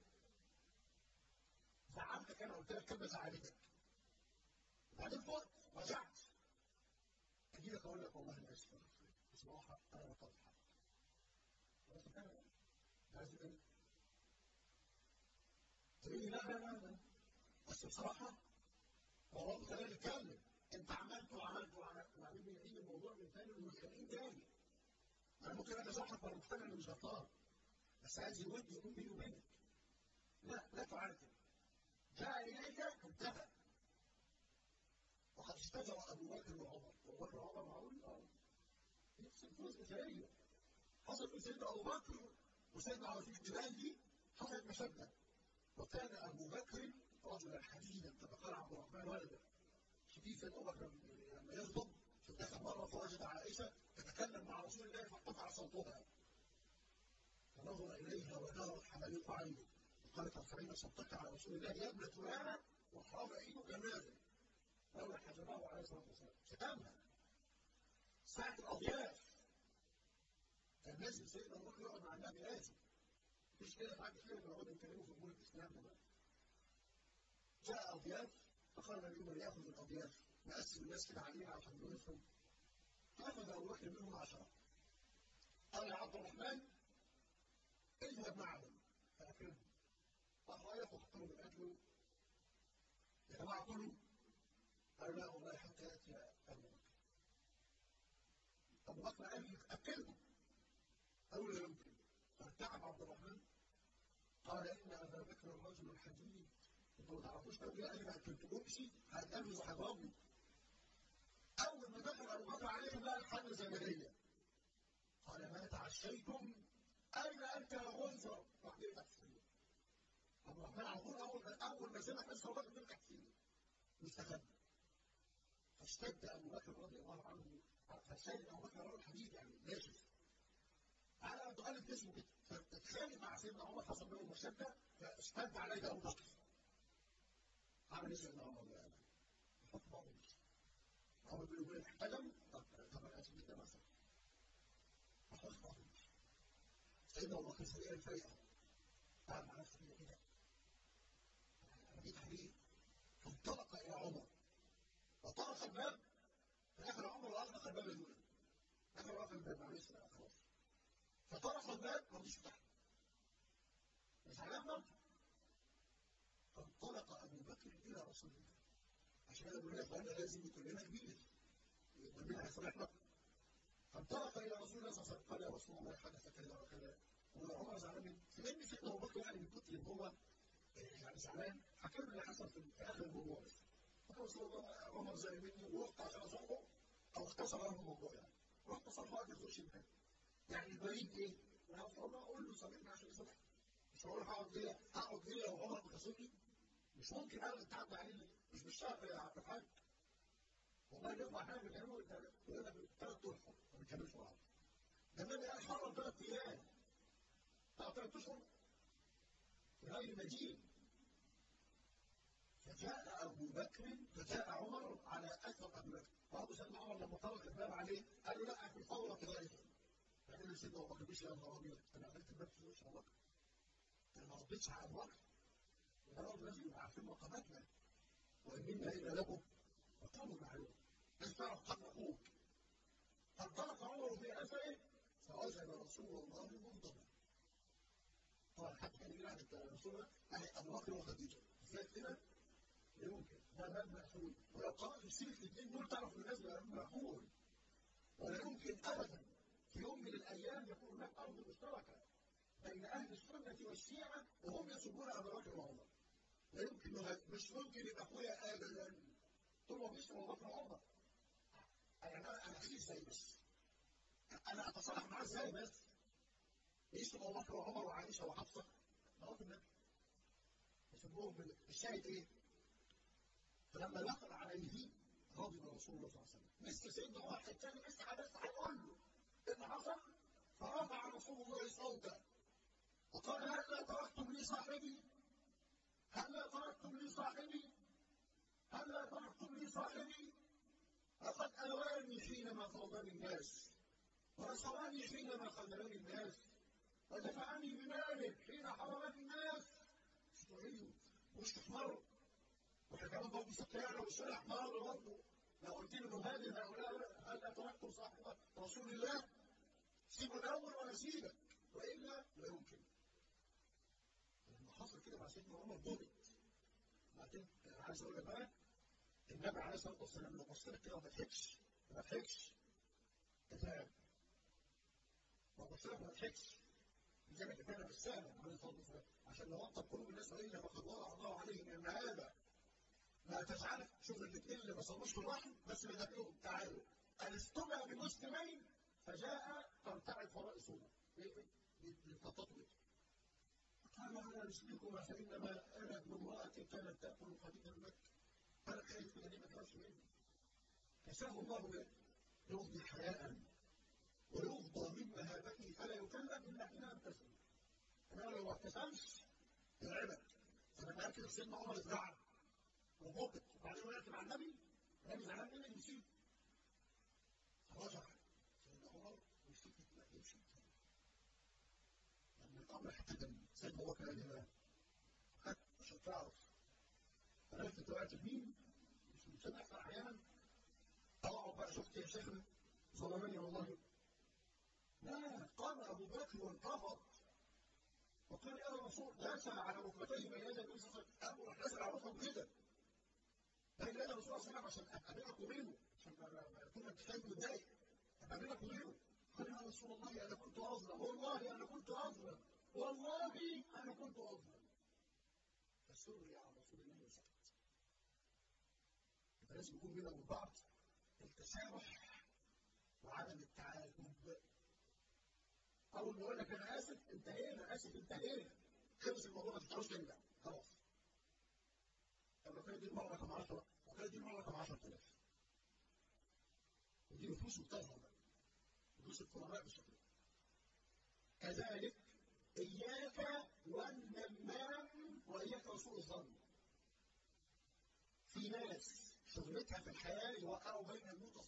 زعلتك أنا قلت لك كلمة زعلتك بعدين فوت رجعت أجي لك أقول لك والله أنا آسف بصراحة أنا بطلت حق بس كده عايز كده تقول لي لا لا لا لا بس بصراحة والله خلينا نتكلم أنت عملت وعملت وعملت وبعدين بيعيد الموضوع من تاني ومتخانقين تاني أنا ممكن أنا صاحب وأنا مقتنع إني مش غلطان بس عايز الود يكون بيني وبينك لا لا تفعل كده جاء إليك انتهى وقد اشتجر أبو بكر وعمر أبو بكر وعمر معقول؟ آه نفس الفلوس مثالية حصل في سيدنا أبو بكر وسيدنا على فكرة الجبال دي حصلت مشابهة وكان أبو بكر رجلا حديدا كما قال عبد الرحمن ولده شديد سيدنا أبو بكر لما يغضب فدخل مرة فوجد عائشة تتكلم مع رسول الله فارتفع صوتها فنظر إليها ودارت حملته عينه وقالت ارفعين صوتك على رسول الله يا ابنة فلانة وحرام عينك ماذا لولا حجبه عليه الصلاة والسلام ختامها ساعة الأضياف كان لازم سيدنا أبو بكر يقعد مع النبي لازم مش كده بعد كده بنقعد نتكلموا في أمور الإسلام بقى جاء أضياف فقال النبي من يأخذ الأضياف نقسم الناس كده علينا عشان نفهم أخذ أبو بكر منهم عشرة قال يا عبد الرحمن اذهب معهم فأكلهم راح رايح وحط لهم الأكل يا جماعة كلوا قالوا لا والله حتى يأتي أبو بكر أبو بكر قال أكلهم قالوا لا يمكن فارتعب عبد الرحمن قال إن أبا بكر الرجل الحديد انتوا ما تعرفوش لو جه قال ما اكلتهمش هتقابلوا وهضربني اول ما دخل ابو بكر عليهم لقى الحمل زمنيه قال ما تعشيتم اين انت يا غنزر راح يفتح فيه ابو الرحمن على طول اول اول ما سمع بس ابو بكر بيفتح فيه مستخبي فاشتد ابو بكر رضي الله عنه فاشتد ابو بكر رجل حديد يعني ناشف على تؤلف جسمه كده فتتخانق مع سيدنا عمر حصل بينهم مشده فاشتد عليه ابو بكر عمل ايه سيدنا عمر بقى؟ بينه وبين احتجم طب طب انا اسف جدا مثلا خلاص ما فيش سيدنا ابو بكر سريع الفريق قاعد مع نفسه كده كده انا جيت عليه فانطلق الى عمر وطرق الباب دخل عمر واغلق الباب الاولى دخل واقف الباب معلش بقى خلاص فطرق الباب ما رضيش يفتحه زعلان برضه فانطلق ابو بكر الى رسول الله عشان كده بقول لك احنا لازم يكون لنا كبير يكون لنا هيصلحنا فانطلق الى رسول الله صلى الله عليه وسلم قال يا رسول الله حدث كذا وكذا وعمر زعلان من فلان سيدنا ابو بكر يعني من كتر ان هو يعني زعلان حكى له اللي حصل في اخر الموضوع بس فقال رسول الله عمر زعل مني ورحت عشان اصحبه او اختصر له الموضوع يعني رحت صلحه ما يخش المكان يعني البريد ايه؟ انا اقول له سامحني عشان يصلح مش هقول هقعد ليه هقعد ليه لو عمر بتصلي مش ممكن ابدا تعدي عليه مش بالشهر يا عبد الحاج والله يطلع حاجه بيعملوا يقول لك ثلاث اشهر ما بيكملش بعض ده النبي قال حرم ثلاث ايام ثلاث ثلاث اشهر غير مدين فجاء ابو بكر فجاء عمر على اثر ابي بكر برضه سيدنا عمر لما طرق الباب عليه قال له لا في الفوره كذلك يعني سيدنا ابو بكر مش يا نهار ابيض انا عملت الباب في وش ابو بكر انا ما رضيتش على ابو بكر وده برضه لازم يبقى عارفين مقاماتنا وان منا الا له مقام معلوم لازم تعرف قدر اخوك فانطلق عمر في اثره فوجد رسول الله منضبا طبعا حتى كان يقول عن رسول الله يعني ابو بكر وخديجه ازاي كده؟ يمكن ده باب مقفول ولو قرات السيره الاثنين دول تعرف ان الناس بقى مقفول ولا يمكن ابدا في يوم من الايام يكون هناك ارض مشتركه بين اهل السنه والشيعه وهم يسبون ابا بكر وعمر لا يمكن مش ممكن يبقى اخويا ابدا طول ما بيسمع ابو بكر وعمر انا انا اخيه ازاي بس انا اتصالح معاه ازاي بس يسمع ابو بكر وعمر وعائشه وحفصه مرات النبي يسموهم الشاهد ايه؟ فلما دخل عليه غضب رسول الله صلى الله عليه وسلم لسه سيدنا واحد تاني لسه بس هيقول له ايه اللي حصل؟ فرفع رسول الله صوته وقال هلا تركتم لي صاحبي؟ هلا تركتم لي صاحبي؟ هلا تركتم لي صاحبي؟ لقد أواني حينما طردني الناس ونصرني حينما خذلني الناس ودفعني بماله حين حرمني الناس استعينوا مش تحمروا واحنا كمان برضه سكرنا والشارع احمر برضه لو قلت له مهاجم هؤلاء هل تركتم صاحب رسول الله سيبوا الاول ولا سيبك والا لا يمكن لما حصل كده مع سيدنا عمر ضرب بعدين عايز اقول لك بقى النبي عليه الصلاه والسلام لما بص لك كده ما ضحكش ما ضحكش كذاب ما بص لك ما ضحكش زي ما كان بالسهل عليه الصلاه والسلام عشان نوطن قلوب الناس علينا فقد وضع الله عليهم ان هذا لا تجعل شوف الاثنين اللي ما صلوش في الواحد بس بيدعوهم تعالوا ان استمع بمسلمين فجاء ترتعد فرائصهما للتطبيق قال انا مسلمكم فانما انا ابن امراه كانت تاكل خديجه المكه انا خايف من دي ما تخافش مني كساه الله به يفضي حياء ويفضى من مهابته فلا يكلم الا حين ابتسم انا لو ما ابتسمش يرعبك فلما قال سيدنا عمر اتزعل وهبط وبعدين وقف مع النبي النبي زعلان منك نسيت فرجع سيدنا عمر وسكت ما يمشي لما الامر احتدم سيدنا ابو بكر قال له مش هتعرف عرفت طلعت مين مش مسامح احيانا اقعد بقى شفت يا شيخنا ظلمني والله لا قام ابو بكر وانتفض وقال يا رسول داس على ركبتيه بين يدي النبي صلى الله عليه وسلم راح نازل على ركبه كده بين يدي الرسول صلى الله عليه وسلم عشان ابقى بينك وبينه عشان اكون متخيل متضايق ابقى بينك وبينه قال يا رسول الله انا كنت اظلم والله انا كنت اظلم والله انا كنت اظلم فسري على رسول الله وسكت يبقى لازم يكون بيننا وبين بعض التسامح وعدم التعاتب اول ما اقول لك انا اسف انتهينا اسف انتهينا خلص الموضوع ما تفتحوش تاني بقى خلاص طب لو كانت دي المره رقم 10 لو كانت دي المره رقم 10000 ودي نفوس بتظهر بقى نفوس الفقراء بالشكل ده كذلك اياك والنمام واياك وسوء الظن في ناس شغلتها في الحياه يوقعوا بين المتصالحين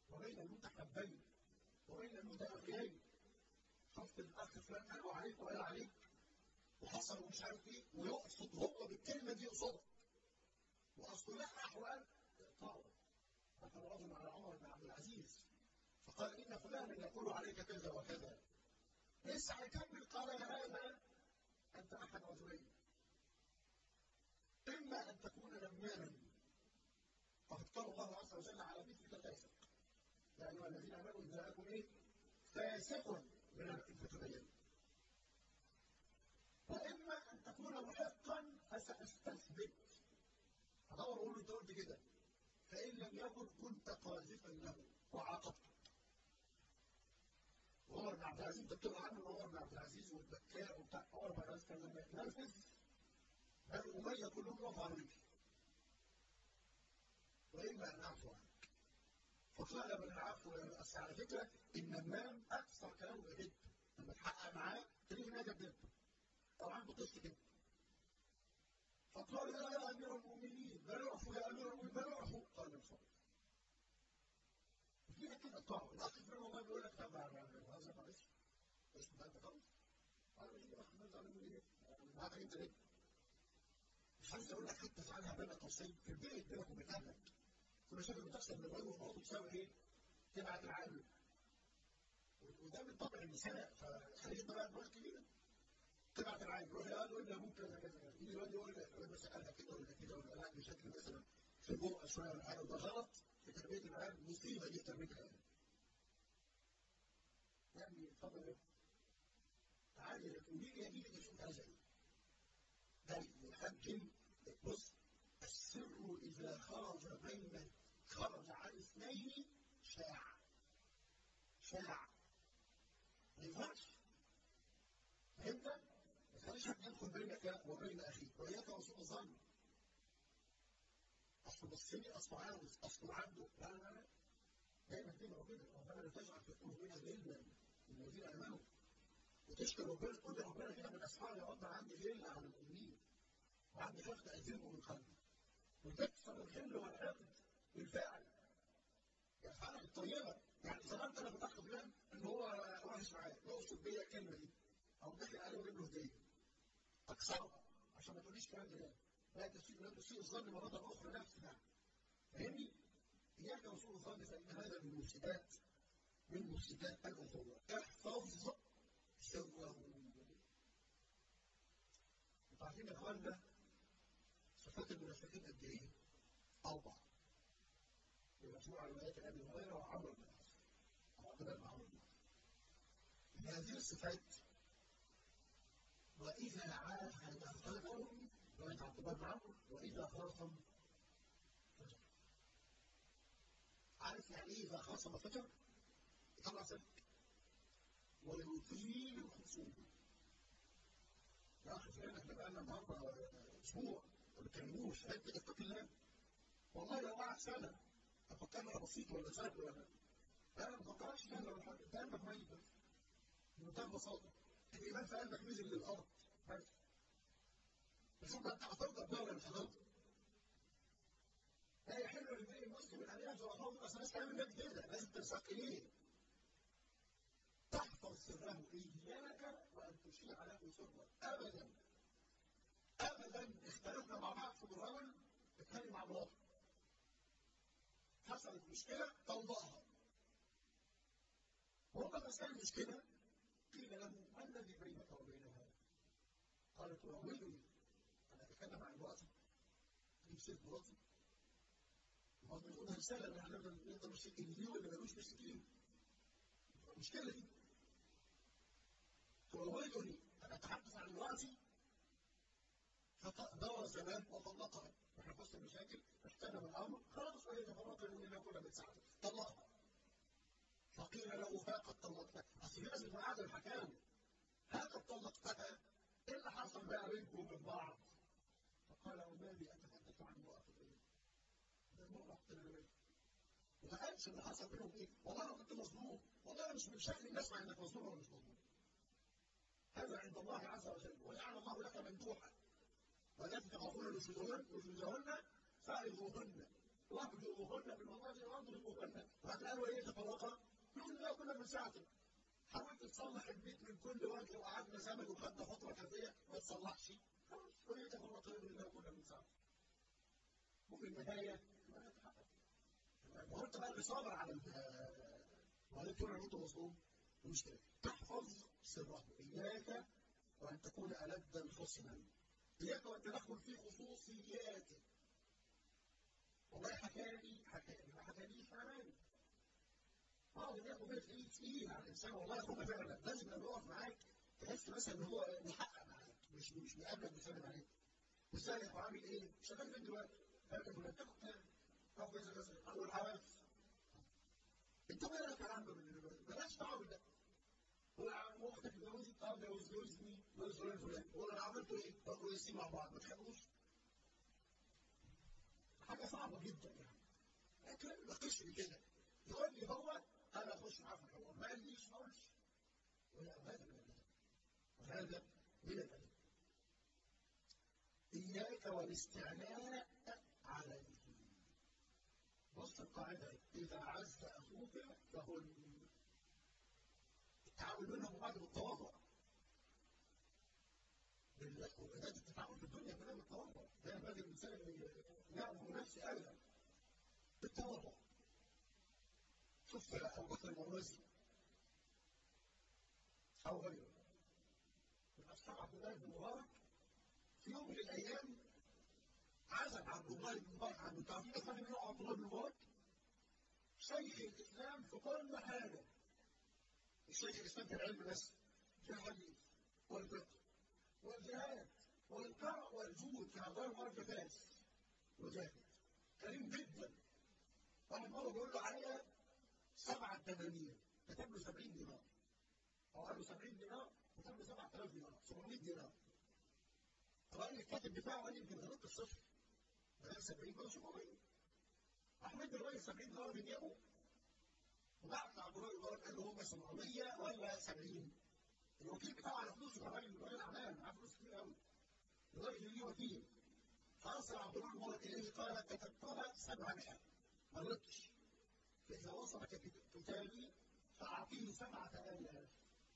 وبين المتحبين وبين المتأخرين شفت الاخ فلان قالوا عليك وقال عليك وحصل ومش عارف ايه ويقصد هو بالكلمه دي يقصدها واصلح احوال اقطعوا دخل رجل على عمر بن عبد العزيز فقال ان فلانا يقول عليك كذا وكذا لسه هيكمل قال هذا انت احد رجلين اما ان تكون نماما فاختار الله عز وجل على مثلك الفاسق يا ايها الذين امنوا ان جاءكم ايه فاسق بنبأ فتبين واما ان تكون محقا فساستثبت ادور اقول له انت قلت كده فان لم يكن كنت قاذفا له وعاقبته عمر بن عبد العزيز انت بتقرا عنه عمر بن عبد العزيز والبكاء وبتاع عمر بن عبد العزيز كان لما يتنرفز بنو اميه كلهم وقفوا على رجلي واما ان اعفو عنك فطلب العفو بس على فكره النمام اكثر كلامه جد لما تحقق معاه تلاقيه نادى بجد طبعا بقصه كده فقال يا امير المؤمنين بل اعفو يا امير المؤمنين بل اعفو قال انصرف في كده طبعا الاخ في والله بيقول لك طب هذا معلش اسمه ده انت خالص قال لي يا اخي ماذا اعمل ايه؟ معاك انت ليه؟ مش عايز اقول لك حتى افعلها بين قوسين في البيت بينك وبين اهلك في مشاكل بتحصل من الرجل ومراته تساوي ايه؟ تبعت العامل وده من طبع النساء فخليك بقى دماغ كبيره تبعت العامل روح قال له ابوك كذا كذا كذا يجي الواد يقول لك انا بسالها كده ولا كده ولا لا بشكل مثلا في البرء شويه ولا حاجه وده غلط في تربيه العيال مصيبه دي تربيه العيال يعني اتفضل عادي لكن مين يجي لك يشوف هذا بل يحجم بص السر اذا خرج بين خرج عن اثنين شاع شاع ما ينفعش فهمت؟ ما تخليش حد يدخل بينك وبين اخيك واياك وسوء الظن اصل بصني اصله عاوز اصله عنده لا لا لا دايما كده وكده ربنا لا تجعل في قلوبنا غلا الذين امنوا وتشكر ربنا تقول لربنا كده من اسماء يا رب عندي غل على المؤمنين وعندي خفت اذلهم من قلبي وتكسر الغل والحقد بالفعل يفعلها الطيبه يعني ظننت انا في اخ فلان ان هو وحش معايا يقصد بيا الكلمه دي او داخل عليه وجيب له هديه اكسرها عشان ما تقوليش كلام ده لا تسيء لا تسيء الظن مره اخرى نفسنا فاهمني؟ اياك وسوء الظن فان هذا من مفسدات من مفسدات الاخوه احفظ سره انتوا عارفين يا اخوانا صفات المنافقين قد ايه؟ اربعه بمجموعه روايات ابي هريره وعمرو بن العاص او عبد الله بن عمرو بن العاص من هذه الصفات واذا عاهد خلقهم روايه عبد الله بن عمرو واذا خاصم فجر عارف يعني ايه اذا خاصم فجر؟ يطلع سلك ويطيل الخصوم يا اخي فعلا احنا بقالنا النهارده اسبوع ما بنتكلموش هل كده اتقي الله والله لو قعد سنه افكر انا بسيط ولا سهل ولا انا ما بفكرش سهل ولا حاجه انت قلبك ميت بس بمنتهى البساطه الايمان في قلبك نزل للارض بس بس انت حضرت الدوله اللي حضرتها لا يحل لامرئ مسلم ان يهجر اخاه بس الناس تعمل لك كده لازم تنساق اليه تحفظ سره اياك وان تشيع له سره ابدا ابدا اختلفنا مع بعض في الرجل اتكلم مع مراته حصلت مشكله طلقها وهو لما كان المشكله قيل له ما الذي بينك وبينها؟ قال تراودني انا اتكلم عن مراتي اجيب سيره مراتي ما بنقولها رساله ان احنا نقدر نمسك الفيديو اللي ملوش مسكين المشكله دي تراودني انا اتحدث عن مراتي فدور زمان وطلقها احنا في وسط المشاكل احتدم الامر خلاص وهي تفرقت لنا كنا بنساعدها طلقها فقيل له فاقد طلقتها اصل لازم معاد الحكام هاقد طلقتها ايه اللي حصل بقى بينكم وبين بعض؟ فقال وما لي اتحدث عن امراه ده المراه احتلال ما قالش اللي حصل بينهم ايه؟ والله انا كنت مظلوم والله انا مش من شكل الناس مع انك مظلوم ولا مش مظلوم هذا عند الله عز وجل وجعل الله لك ممدوحا ولكن تخافون نشوزهن نشوزهن فاعظوهن واهجروهن بالمضاجع واضربوهن وهتلاقوا ايه تفرقا يقول لا كنا بنساعدك حاولت تصلح البيت من كل وجه وقعدنا زمن وخدنا فتره كافيه ما تصلحش خلاص كل تفرقا يقول لا كنا بنساعدك وفي النهايه ما نتحقق ما هو انت بقى اللي صابر على وبعدين تقول انا كنت مظلوم مش كده تحفظ سره اياك وان تكون الدا حسنا اياك وان تدخل في خصوصياته والله حكاني حكاني ما حكانيش حرامي بعض الناس وهي تقيل تقيل على الانسان والله يا اخويا فعلا لازم لما يقف معاك تحس مثلا ان هو محقق معاك مش مش بيقابلك بيسلم عليك ازاي يا عامل ايه؟ شغال فين دلوقتي؟ فاكر ولا بتاخد كام؟ تاخد كذا كذا اول حواس انت مالك يا عم بلاش دعوه بالله هو عم اختك اتجوزت اه جوز جوزني جوز فلان فلان هو انا عملته ايه؟ طب كويسين مع بعض ما تخافوش حاجه صعبه جدا يعني لكن ما قشر كده يقول لي هو انا اخش معاه في الحوار ما قاليش ما اقولش ولا هذا من الادب وهذا من الادب اياك والاستعلاء عليه بص القاعده اذا عز اخوك فهو التعامل بينهم وبعض بالتواضع وبدات التعامل في الدنيا كلها بالتواضع ده ينبغي الانسان ان يامر نفسه ابدا بالتواضع شوف ابو بكر المروزي او غيره من اصحاب عبد الله بن مبارك في يوم من الايام عزم عبد الله بن مبارك عنه تعرفين اخواني من عبد الله بن مبارك شيخ الاسلام في كل حاجه الشيخ الاسلام في العلم بس في الحديث والفقه والجهاد والقرع والجود في اعضاء المعرفه فاس وجاهد كريم جدا واحد مره بيقول له عليها سبعة دنانير كتب له 70 دينار او قال له 70 دينار كتب له 7000 دينار 700 دينار الراجل الكاتب بتاعه قال لي يمكن غلطت الصفر بدل 70 بقى 700 احمد الراجل 70 دينار بجيبه وبعت عبد الله الغرب قال له هم 700 ولا 70 الوكيل بتاعه على فلوسه الراجل راجل اعمال معاه فلوس كتير قوي الراجل ليه وكيل فارسل عبد الله الغرب اليه قال كتبتها 700 ما غلطتش فإذا وصل كتابي فأعطيه سبعة آلاف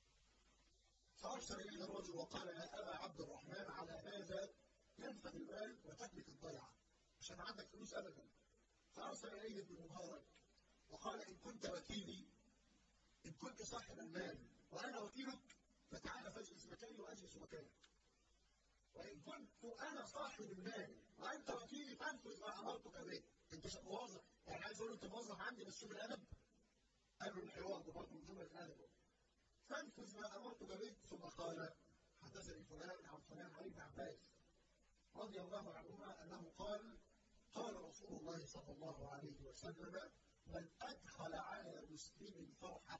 فأرسل إليه الرجل وقال يا أبا عبد الرحمن على هذا ينفذ المال وتهلك الضيعة مش أنا عندك فلوس أبدا فأرسل إليه ابن مبارك وقال إن كنت وكيلي إن كنت صاحب المال وأنا وكيلك فتعال فاجلس مكاني وأجلس مكانك وإن كنت أنا صاحب المال وأنت وكيلي فانفذ ما أمرتك به أنت موظف يعني عايز اقول له انت موظف عندي بس شوف الادب قالوا الحوار ده برضه من جمله الادب فانفذ ما امرتك به ثم قال حدثني فلان عن فلان عن ابن عباس رضي الله عنهما انه قال قال رسول الله صلى الله عليه وسلم من ادخل على مسلم فرحه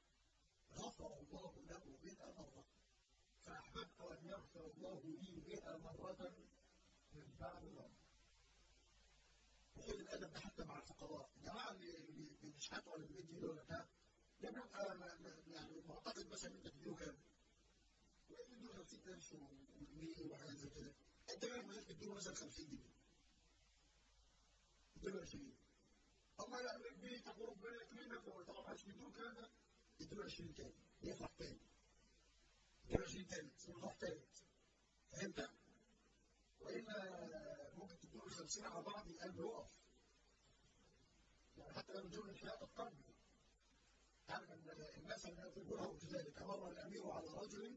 غفر الله له بها مره فاحببت ان يغفر الله لي بها مره من بعد مره وخد الادب ده حتى مع الفقراء الجماعه اللي بيشحتوا ولا بيديله ولا بتاع ده بيبقى يعني معتقد مثلا انت تديله كام؟ يديله 50000 و100 وحاجات زي كده انت بقى مثلا تديله مثلا 50 جنيه تديله 20 الله يعمل بيتك وربنا يكرمك طبعا مش بيديله الكلام ده يديله 20 تاني يفرح تاني يديله 20 تالت يفرح تالت فهمت؟ والا ممكن تدور 50 على بعض القلب يقف يعني حتى لو جمله حياه القلب تعرف ان المثل يقول كذلك مر الامير على رجل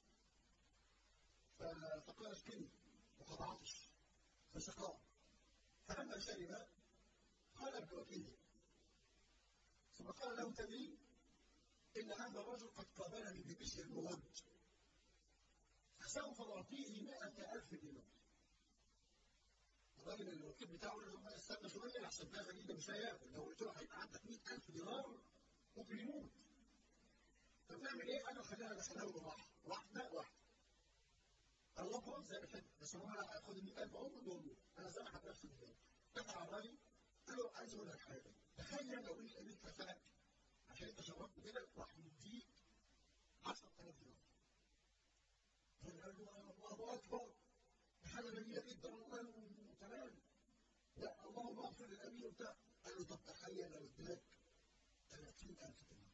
فقال اسكني وقد عطش فسقاه فلما شرب قال ابن وكيله ثم قال له تدري ان هذا الرجل قد قابلني ببشر المغج فسوف اعطيه 100000 دينار الراجل الوكيل بتاعه قال له استنى شويه احسن ده غني ده مش هياكل لو قلت له هيبقى عندك 100000 دينار ممكن يموت فبنعمل ايه؟ قال له خلينا ندخلها له بالراحه واحده واحده الله اكبر زي ما كده بس هو انا هاخد ال 100000 اهو ودول له انا سامح نفسي ازاي؟ دخل على الراجل قال له عايز اقول لك حاجه تخيل لو الامير كفاك عشان انت شربت كده راح يديك 10000 دينار قال له الله اكبر حاجه جميله جدا والله تمام لا اللهم اغفر للامير وبتاع قال له طب تخيل لو اداك 30000 دينار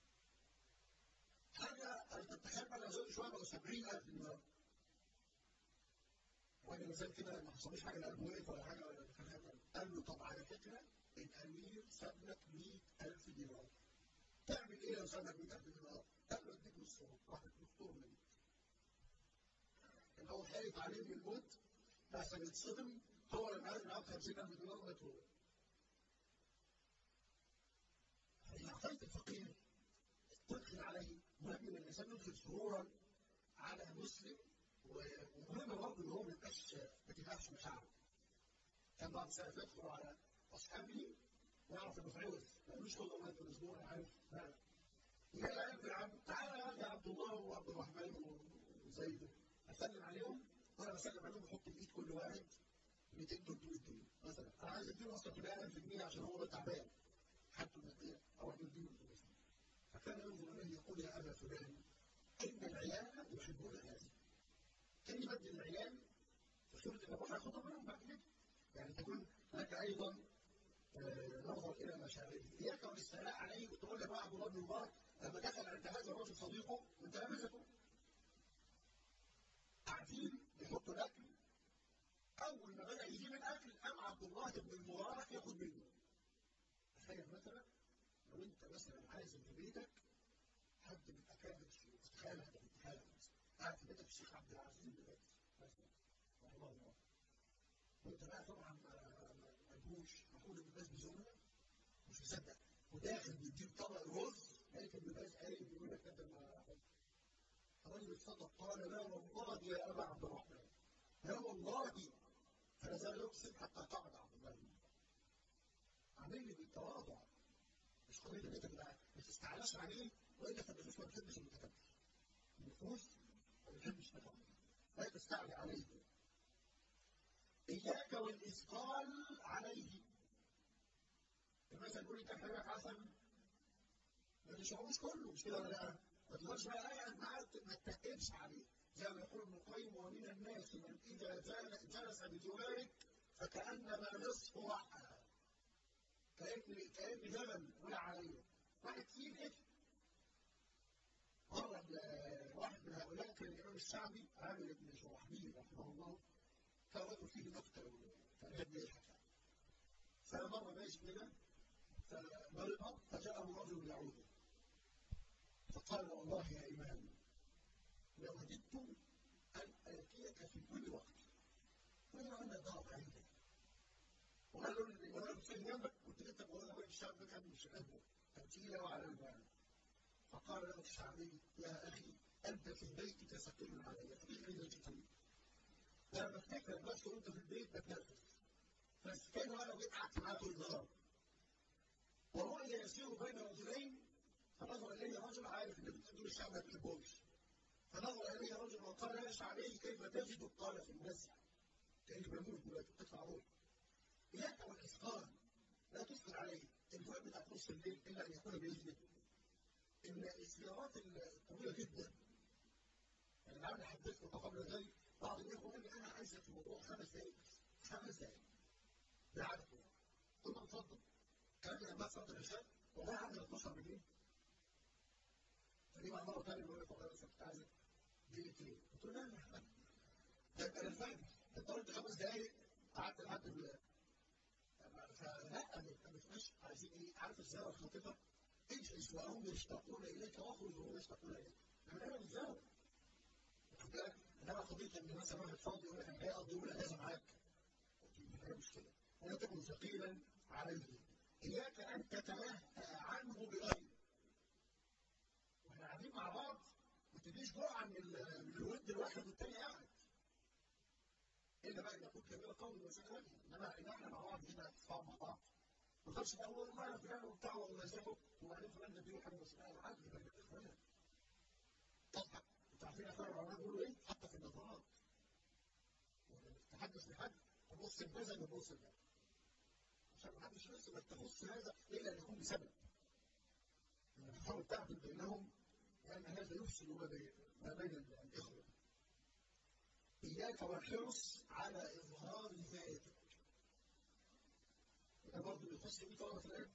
حاجه قال طب تخيل بقى لو زاد شويه بقوا 70000 دينار وانا مثال كده ما حصلش حاجه لا قلبه وقف ولا حاجه ولا قال له طب على فكره الامير ساب لك 100000 دينار تعمل ايه لو ساب لك 100000 دينار؟ قال له اديك نصهم واحد دكتور مني ان هو خايف عليه من الموت بس يتصدم هو لما عرف معاه 50000 دينار مات هو فإذا أعطيت الفقير تدخل عليه مهم ان الانسان يدخل سرورا على مسلم ومهم برضه ان هو ما يبقاش ما تبقاش مشاعره. كان بعض السلف يدخل على اصحابه ويعرف انه في عوز ما يقولوش كل يوم في الاسبوع انا عارف لا يا عم يا عم تعالى يا عبد الله وعبد الرحمن وزيد اسلم عليهم وانا بسلم عليهم بحط بايد كل واحد 200 300 جنيه مثلا انا عايز اديله اصلا كلها 1000 جنيه عشان هو تعبان حتى الماديه او اديله الفلوس فكان ينظر اليه يقول يا ابا فلان ان العيال يحبون هذه كان يبدل العيال في سوره الابواب هياخدها منهم بعد كده يعني تكون لك ايضا نظر الى مشاعره اياك والاستعلاء عليه وتقول لك عبد الله بن مبارك لما دخل عند هذا الرجل صديقه وانت لمسته قاعدين بيحطوا الاكل اول ما بدا يجيب الاكل قام عبد الله بن المبارك ياخد منه تخيل مثلا لو انت مثلا عازم في بيتك حد من اكابر الشيوخ تخيل هذا تخيل قاعد في بيتك الشيخ عبد العزيز دلوقتي مثلا والله الله وانت بقى طبعا مدهوش معقول ابن باز بيزورنا مش مصدق وداخل بيديك طبق رز لقيت ابن باز قايل بيقول لك انت ما الرجل اتصدق قال لا والله يا ابا عبد الرحمن لا والله فلا زال يقسم حتى قعد عبد الله بن عامل بالتواضع مش قضيه ان انت تبقى ما تستعلاش عليه والا فالنفوس ما بتحبش المتكبر النفوس ما بتحبش المتكبر لا تستعلي عليه إياك والإثقال عليه المثل يقول لك حبيبك حسن ما تشربوش كله مش كده ولا لا؟ ما تقدرش بقى قاعد معاه ما تتقلش عليه زي ما يقول ابن القيم ومن الناس من إذا جلس بجوارك فكأنما نصف وحى كأن كأن جبل ولا عليه واحد فيه مرة واحد من هؤلاء كان الإمام الشعبي عامل بن شرحبيل رحمه الله كان رجل فيه نكتة فأجاب يضحك فمر ماشي كده فمرض فجاءه رجل يعوده فقال والله يا إمام لو وددت أن آتيك في كل وقت ولو أن الدار بعيدة وقال له وأنا كنت جنبك كنت أنت بقول له الشعب ده كان مش قلبه كان تقيلة وعلى البال فقال له الشعبي يا أخي أنت في بيتك ثقيل علي فكيف إذا جئتني لما بفتكر بس وانت في البيت بتنفس بس كان وانا جيت قعدت معاه طول النهار ورؤيا يسير بين رجلين فنظر الي رجل عارف ان بتقول الشعب ما بيحبهمش فنظر الي رجل وقال يا شعبي كيف تجد قال في النزع كانك بموت دلوقتي بتدفع روح اياك والاثقال لا تثقل عليه الجوع بتاع نص الليل الا ان يكون باذنه ان السيارات الطويله جدا يعني لعل حدثت قبل ذلك بعض الاخوه قال لي انا عايزك في الموضوع خمس دقائق خمس دقائق ده عدد قلت له اتفضل كان لما صلاه العشاء والله عندي 12 بالليل فدي بقى مره ثانيه بقول لك والله بس كنت عايزك دقيقتين قلت له لا لا ده كان الفجر انت قلت خمس دقائق قعدت لحد ال فلا ما بقاش عايزين ايه عارف الزياره الخاطفه اجلس وهم يشتاقون اليك واخرج وهم يشتاقون اليك انا انا بالزياره واخد بالك انما قضيه ان مثلا واحد فاضي يقول لك انا جاي اقضي يوم الاجازه معاك هي مشكله ولا تكن ثقيلا عليه اياك ان تتلهى عنه بغير واحنا قاعدين مع بعض ما تديش جرعه من من الود الواحد والتاني قاعد الا بقى ان يكون كبير قوي وسكن انما ان احنا مع بعض هنا اصحاب مع بعض ما تقولش بقى والله انا فلان وبتاع والله زيه وبعدين فلان ده بيقول حاجه بس انا عادي بقى الاخوان تضحك انتوا عارفين اخوان العلماء بيقولوا ايه؟ حتى في النظرات تحدث لحد تبص لكذا تبص لكذا عشان ما حدش يبص انك تخص هذا الا ان يكون بسبب انك تحاول تعدل بينهم لان هذا يفسد ما بين الاخوه إياك والحرص على إظهار ذاتك ده برضه بيخص بيه طلبه العلم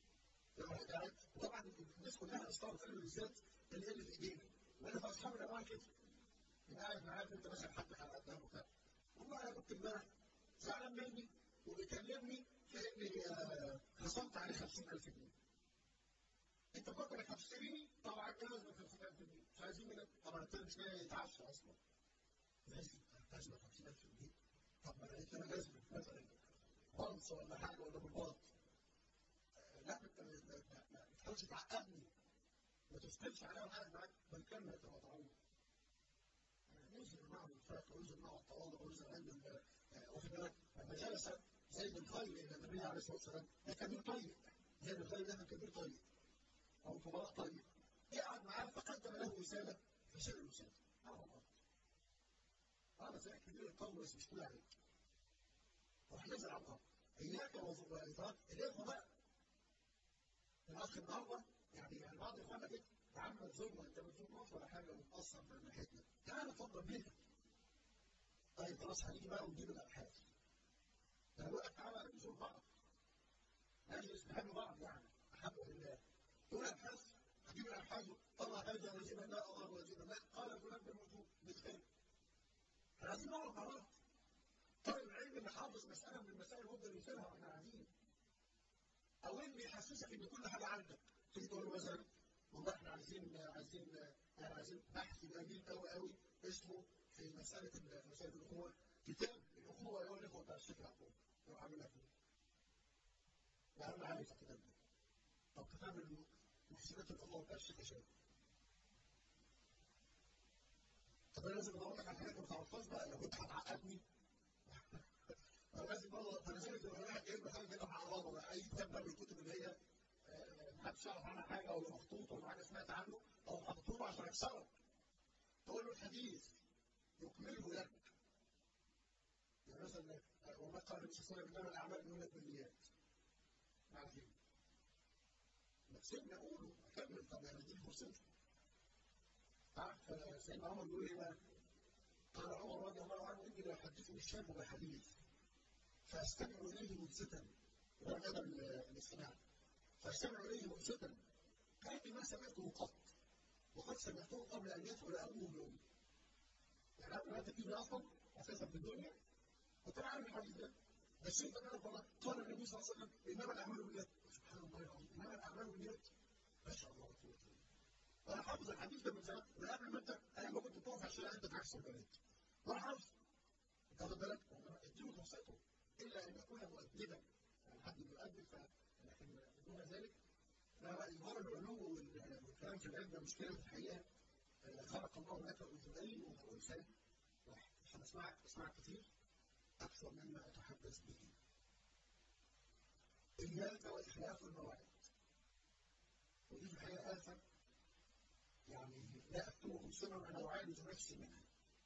طبعا الناس كلها اصلا العلم بالذات اللي هي اللي في ايدينا وانا في اصحاب الانواع كده يبقى قاعد معاك انت مثلا حد على قدام وبتاع والله انا كنت امبارح زعلان مني وبيكلمني كاني خصمت عليه 50000 جنيه انت فاكر انك هتشتريني طبعا جاهز ب 50000 جنيه مش عايزين منك طبعا التاني مش جاي يتعشى اصلا لازم لازم 50000 جنيه طب ما انا انا لازم مثلا بلص ولا حاجه ولا بالبلط لا انت ما تحاولش تعقدني ما تستنش عليا ولا حاجه معاك بل كان يتواضعون ينزل معهم الفرق وينزل معهم التواضع وينزل عند واخد بالك لما جلس زيد الخيل الى النبي عليه الصلاه والسلام ده كبير طيب زيد الخيل ده كبير طيب او فضلاء طيب قعد معاه فقدم له وساده فشال الوساده على الارض هذا زي كبير القوم بس مش كل عليك راح نزل على الارض اياك وظائفات اليكم بقى الاخ النهارده يعني يعني بعض اخواننا كده يا عم تزورنا انت ما تزورناش ولا حاجه وتاثر من ناحيتنا تعال اتفضل بينا طيب خلاص هنيجي بقى ونجيب الابحاث انا بقول لك تعالى نزور بعض نجلس نحب بعض يعني احب لله تقول ابحاث هجيب الابحاث طلع هذا وجيب لا الله وجيب لا قال فلان بالوجوب بالخير عايزين نقعد مع بعض طالب العلم اللي حافظ مساله من المسائل ويفضل يثيرها واحنا قاعدين او اللي يحسسك ان كل حاجه عندك تيجي تقول له مثلا والله احنا عايزين عايزين يعني عايزين بحث جميل قوي قوي اسمه في مساله في مساله الاخوه كتاب الاخوه اللي هو الاخوه بتاع الشيخ يعقوب يروح عاملها فيه يعني انا عارف الكتاب ده طب كتاب محسنات الاخوه بتاع الشيخ هشام طب انا لازم ادور لك على حاجات ما تعرفهاش بقى لو كنت هتعقدني انا لازم والله فلذلك لو الواحد جايب حاجه كده معرضه بقى اي كتاب بقى من الكتب اللي هي محدش يعرف عنها حاجه ولا مخطوط ولا حاجه سمعت عنه او مخطوط عشان يكسرك تقول له الحديث يكمله لك يعني مثلا وما قال النبي صلى الله عليه وسلم انما الاعمال بالنيات بالنيات عارفين ما سيبني اقوله اكمل طب يعني دي فرصتي عارف سيدنا عمر بيقول ايه بقى؟ قال عمر رضي الله عنه اني لا احدثني الشاب بحديث فاستمع اليه منصتا هو الادب الاستماع فاستمع اليه منصتا كاني ما سمعته قط وقد سمعته قبل ان يدخل ابوه يوم يعني قبل ما تجيب اصلا اساسا في الدنيا كنت انا عارف الحديث ده بس انت تعرف والله قال النبي صلى الله عليه وسلم انما الاعمال بالنيات سبحان الله العظيم انما الاعمال بالنيات ما شاء الله قوه انا حافظ الحديث ده من زمان من قبل ما انت انا ما كنت بتقف على الشارع انت تعكس البنات وانا حافظ انت واخد بالك اديله فرصته الا ان يكون مؤدبا يعني حد بيؤدب لكن دون ذلك لا إظهار العلو والكلام في العلم ده مشكلة في الحقيقة خلق الله لك أذنين ولسان واحد عشان أسمعك أسمعك كتير أكثر مما أتحدث به إياك وإخلاف المواعيد ودي في الحقيقة آفة يعني لا أكتبكم سرا أنا أعالج نفسي منها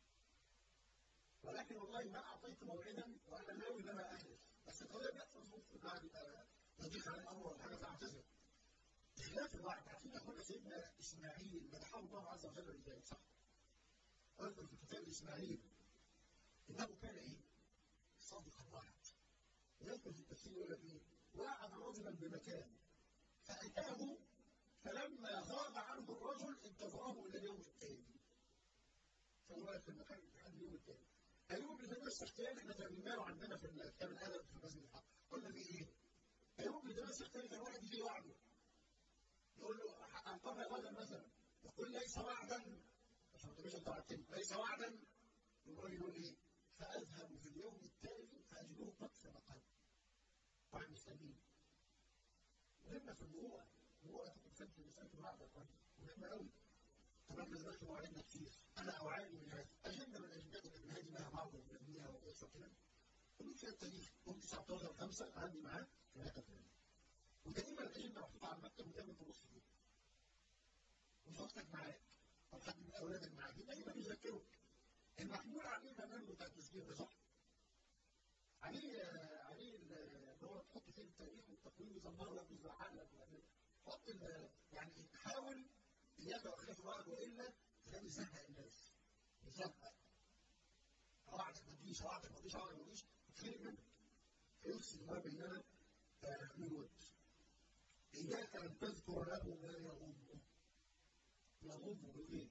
ولكن والله ما أعطيت موعدا وأنا ناوي إن أنا أحلف بس القضية بيحصل ظروف بعد يضيق على الأمر ولا حاجة فأعتذر بخلاف الواحد عارفين اخونا سيدنا اسماعيل مدحه الله عز وجل ازاي صح؟ اذكر في كتاب اسماعيل انه كان ايه؟ صادق الوعد ويذكر في التفسير يقول لك ايه؟ وعد رجلا بمكان فاتاه فلما غاب عنه الرجل انتظره الى اليوم التالي فهو في المكان لحد اليوم التالي ايوب بن دمشق تاني احنا ترجمناه عندنا في كتاب الادب في المسجد الحق قلنا فيه ايه؟ ايوب بن دمشق تاني كان واحد يجي وعده يقول له انقذ غدا مثلا يقول ليس وعدا عشان ما تقولش انت وعدتني ليس وعدا الراجل يقول ايه؟ فاذهب في اليوم التالي فاجده قد سبقني واحد مستنيين مهمه في المروءه المروءه تكون في مساله الوعد يا اخواني مهمه قوي طب احنا دلوقتي مواعيدنا كتير انا اعاني من هذا اجنده من الاجندات اللي هذه لها بعض المبنيه وقصه كده كل شيء التاريخ يوم 19 5 عندي معاه في هذا الفيلم ودايما الاجنده محطوطه على المكتب ودايما تبص فيه وزوجتك معاك او حد من اولادك معاك دايما بيذكرك المحمول عليه البرنامج بتاع التسجيل ده صح؟ عليه عليه اللي هو تحط فيه التاريخ والتقويم يظبط لك ويزرع لك حط يعني حاول اياك واخلاف الوعد والا ده بيزهق الناس بيزهق اوعدك ما تجيش اوعدك ما تجيش اوعدك ما تجيش تخيل منك فيفسد ما بيننا من ود إياك أن تذكر له ما يغضه يغضه بالإيه؟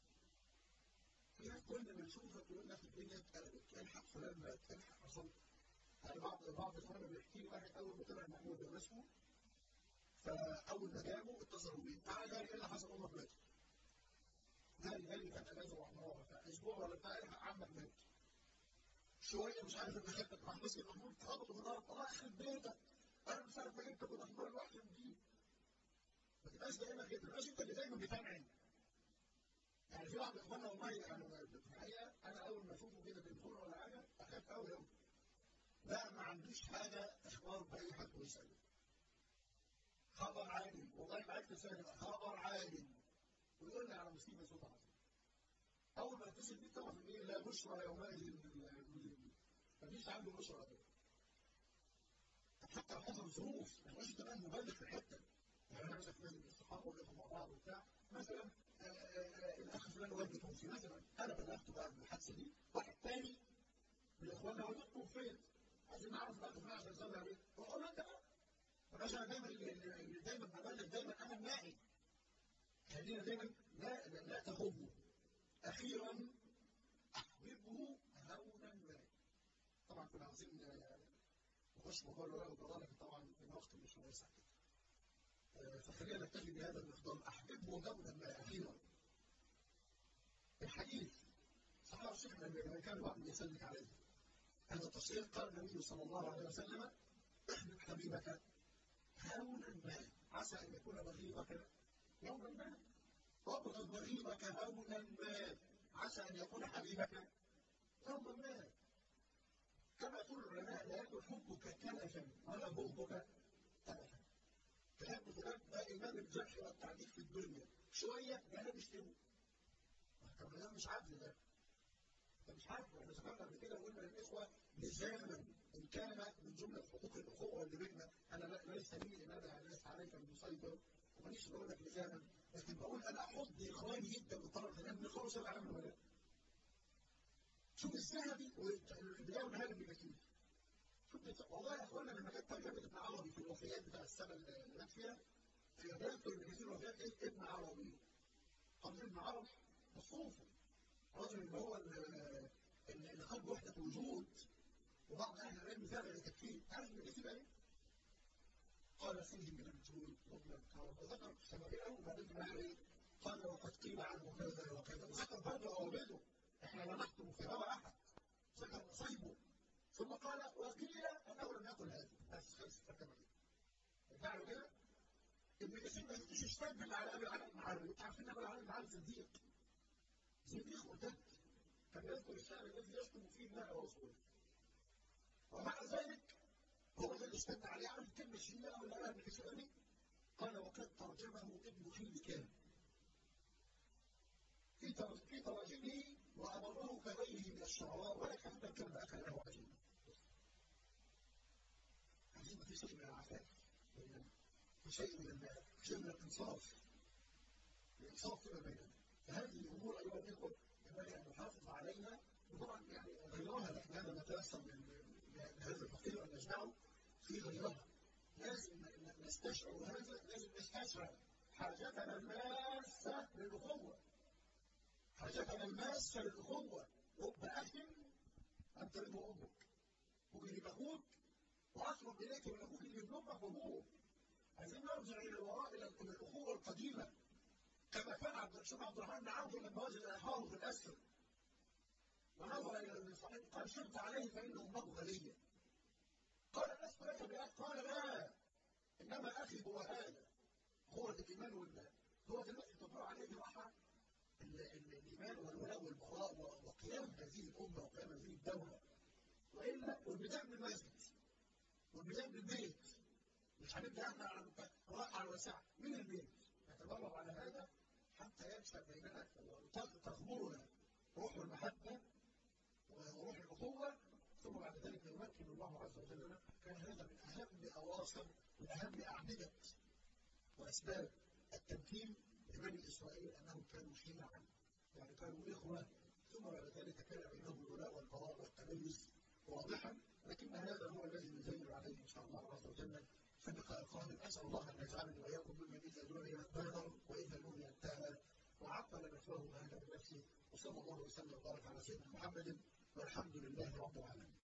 في كل ما نشوفك يقول لك الدنيا اتقلبت الحق فلان مات الحق حصل يعني بعض بعض اخواننا بيحكي لي واحد اول ما طلع محمود ده اسمه فاول ما جابه اتصلوا بيه تعالى جاري ايه اللي حصل امك ماتت جاري جاري كانت اجازه وحمراء فاسبوع ولا بتاع الحق عمك مات شويه مش عارف ان خدتك مع مسك محمود خبطه في الارض الله يخرب بيتك انا مش عارف ما جبتك والاخبار الوحشه دي ما تبقاش دايما كده ما تبقاش انت اللي دايما بتنعم يعني في بعض اخواننا والله يعني في الحقيقه انا اول ما اشوفه كده تليفون ولا حاجه اخاف قوي قوي لا ما عندوش حاجه اخبار باي حد ويساله خبر عالي والله ما عرفت اسال خبر عالي ويقول لي على مصيبه صوت عظيم اول ما اتصل بيه طبعا ايه لا بشرى يومئذ للمجرمين مفيش عنده بشرى ابدا حتى حسب الظروف ما تبقاش كمان مبالغ في الحته يعني انا مثلا من الصحابه وقفوا مع بعض وبتاع مثلا الاخ فلان والده توفي مثلا انا بلغته بقى بالحادثه دي واحد تاني من اخواننا والدته توفيت عايزين نعرف بقى فلان عشان نسوي عليه بقول له انت بقى فباشا انا دايما اللي دايما ببلغ دايما انا الناعي خلينا دايما لا لا تخبه اخيرا احببه هونا ما طبعا كنا عايزين نخش موضوع الولاء والبراءه لكن طبعا الوقت مش واسع كده فخلينا نكتفي بهذا المقدار احببه هونا ما اخيرا الحديث صحيح الشيخ لما كان الواحد يسلك عليه هذا التفسير قال النبي صلى الله عليه وسلم احبب حبيبك هونا ما عسى ان يكون بغيضك يوما ما وابغض بغيضك هونا ما عسى ان يكون حبيبك يوما ما كما يقول العلماء لا يكن حبك كلفا ولا بغضك تلفا تحب فلان ده ايمان الجرح والتعديل في الدنيا شويه ده بيشتمه طب ده مش عدل ده ده مش عدل احنا ذكرنا قبل كده وقلنا للاخوه لزاما ان كان من جمله حقوق الاخوه اللي بيننا انا ليس لي ان انا ليس عليك المسيطر وماليش بقول لك لزاما لكن بقول انا احض اخواني جدا من طرف الان من خلص العالم الولاد شوف الذهبي والبدايه والنهايه ابن كثير شوف والله يا اخوانا لما كانت ترجمه ابن عربي في الوفيات بتاع السنه اللي مات فيها في بدايه ابن كثير الوفيات ايه ابن عربي قبل ابن عربي الصوفي الرجل اللي هو اللي خد وحده وجود وبعض اهل العلم ذهب الى تكفير عارف ابن كثير ايه؟ قال فيه من الجود ومن الكرم وذكر سببه وبعدين قال قال وقد قيل عنه كذا وكذا وذكر برضه اولاده احنا لا نحكم في هوى احد ذكر مصيبه ثم قال وقيل انه لم يقل هذا بس خلص ترجمه كده فعلوا كده ابن كثير ما يفتش يستدل على ابي العالم المعري انتوا عارفين ابي العالم المعري صديق صديق مرتد كان يذكر الشعر الذي يشتم فيه الله ورسوله ومع ذلك هو ده اللي اشتد عليه عارف كلمه الشيعه ولا لا ابن كثير قال وقد ترجمه ابن حلكان في في تراجمه وأمره كغيره من الشعراء ولكن هذا الكلام أكل له عجيب عجيب في شيء من العفاف في شيء من في شيء من الإنصاف الإنصاف فيما بيننا فهذه الأمور أيها الإخوة ينبغي أن نحافظ عليها وطبعا يعني غيرها نحن هذا نتيسر من هذا الفقير أن نجمعه في غيرها لازم نستشعر هذا لازم نستشعر حاجتنا الماسة للأخوة حاجتنا الماسة للأخوة رب أخ أنت ابن أمك ممكن يبقى أخوك وأقرب إليك من أخوك اللي ابن أمك وأبوه عايزين نرجع إلى الوراء إلى الأخوة القديمة كما كان عبد الشيخ عبد الرحمن بن عوف لما وجد أخاه في الأسر ونظر إلى الصحيح قال شرط عليه فإن أمه غنية قال الناس لك بأخ قال لا إنما أخي هو هذا هو الإيمان والله هو الذي تدور عليه الرحمة الايمان والولاء والبراء وقيام هذه الامه وقيام هذه الدوله والا والبدايه من المسجد والبدايه من البيت مش هنبدا احنا على راحه على وسع من البيت نتدرب على هذا حتى ينشا بيننا تغمرنا روح المحبه وروح الاخوه ثم بعد ذلك يمكن الله عز وجل لنا كان هذا من اهم اواصر من اهم اعمده واسباب التمكين لبني اسرائيل انهم كانوا شيعا يعني كانوا اخوه ثم بعد ذلك كان بينهم الولاء والبراء والتميز واضحا لكن هذا هو الذي نزين عليه ان شاء الله عز وجل في اللقاء القادم اسال الله ان يجعلني واياكم ممن اذا دعي بادر واذا نهي انتهى وعقل مثواه هذا بنفسه وصلى الله وسلم وبارك على سيدنا محمد والحمد لله رب العالمين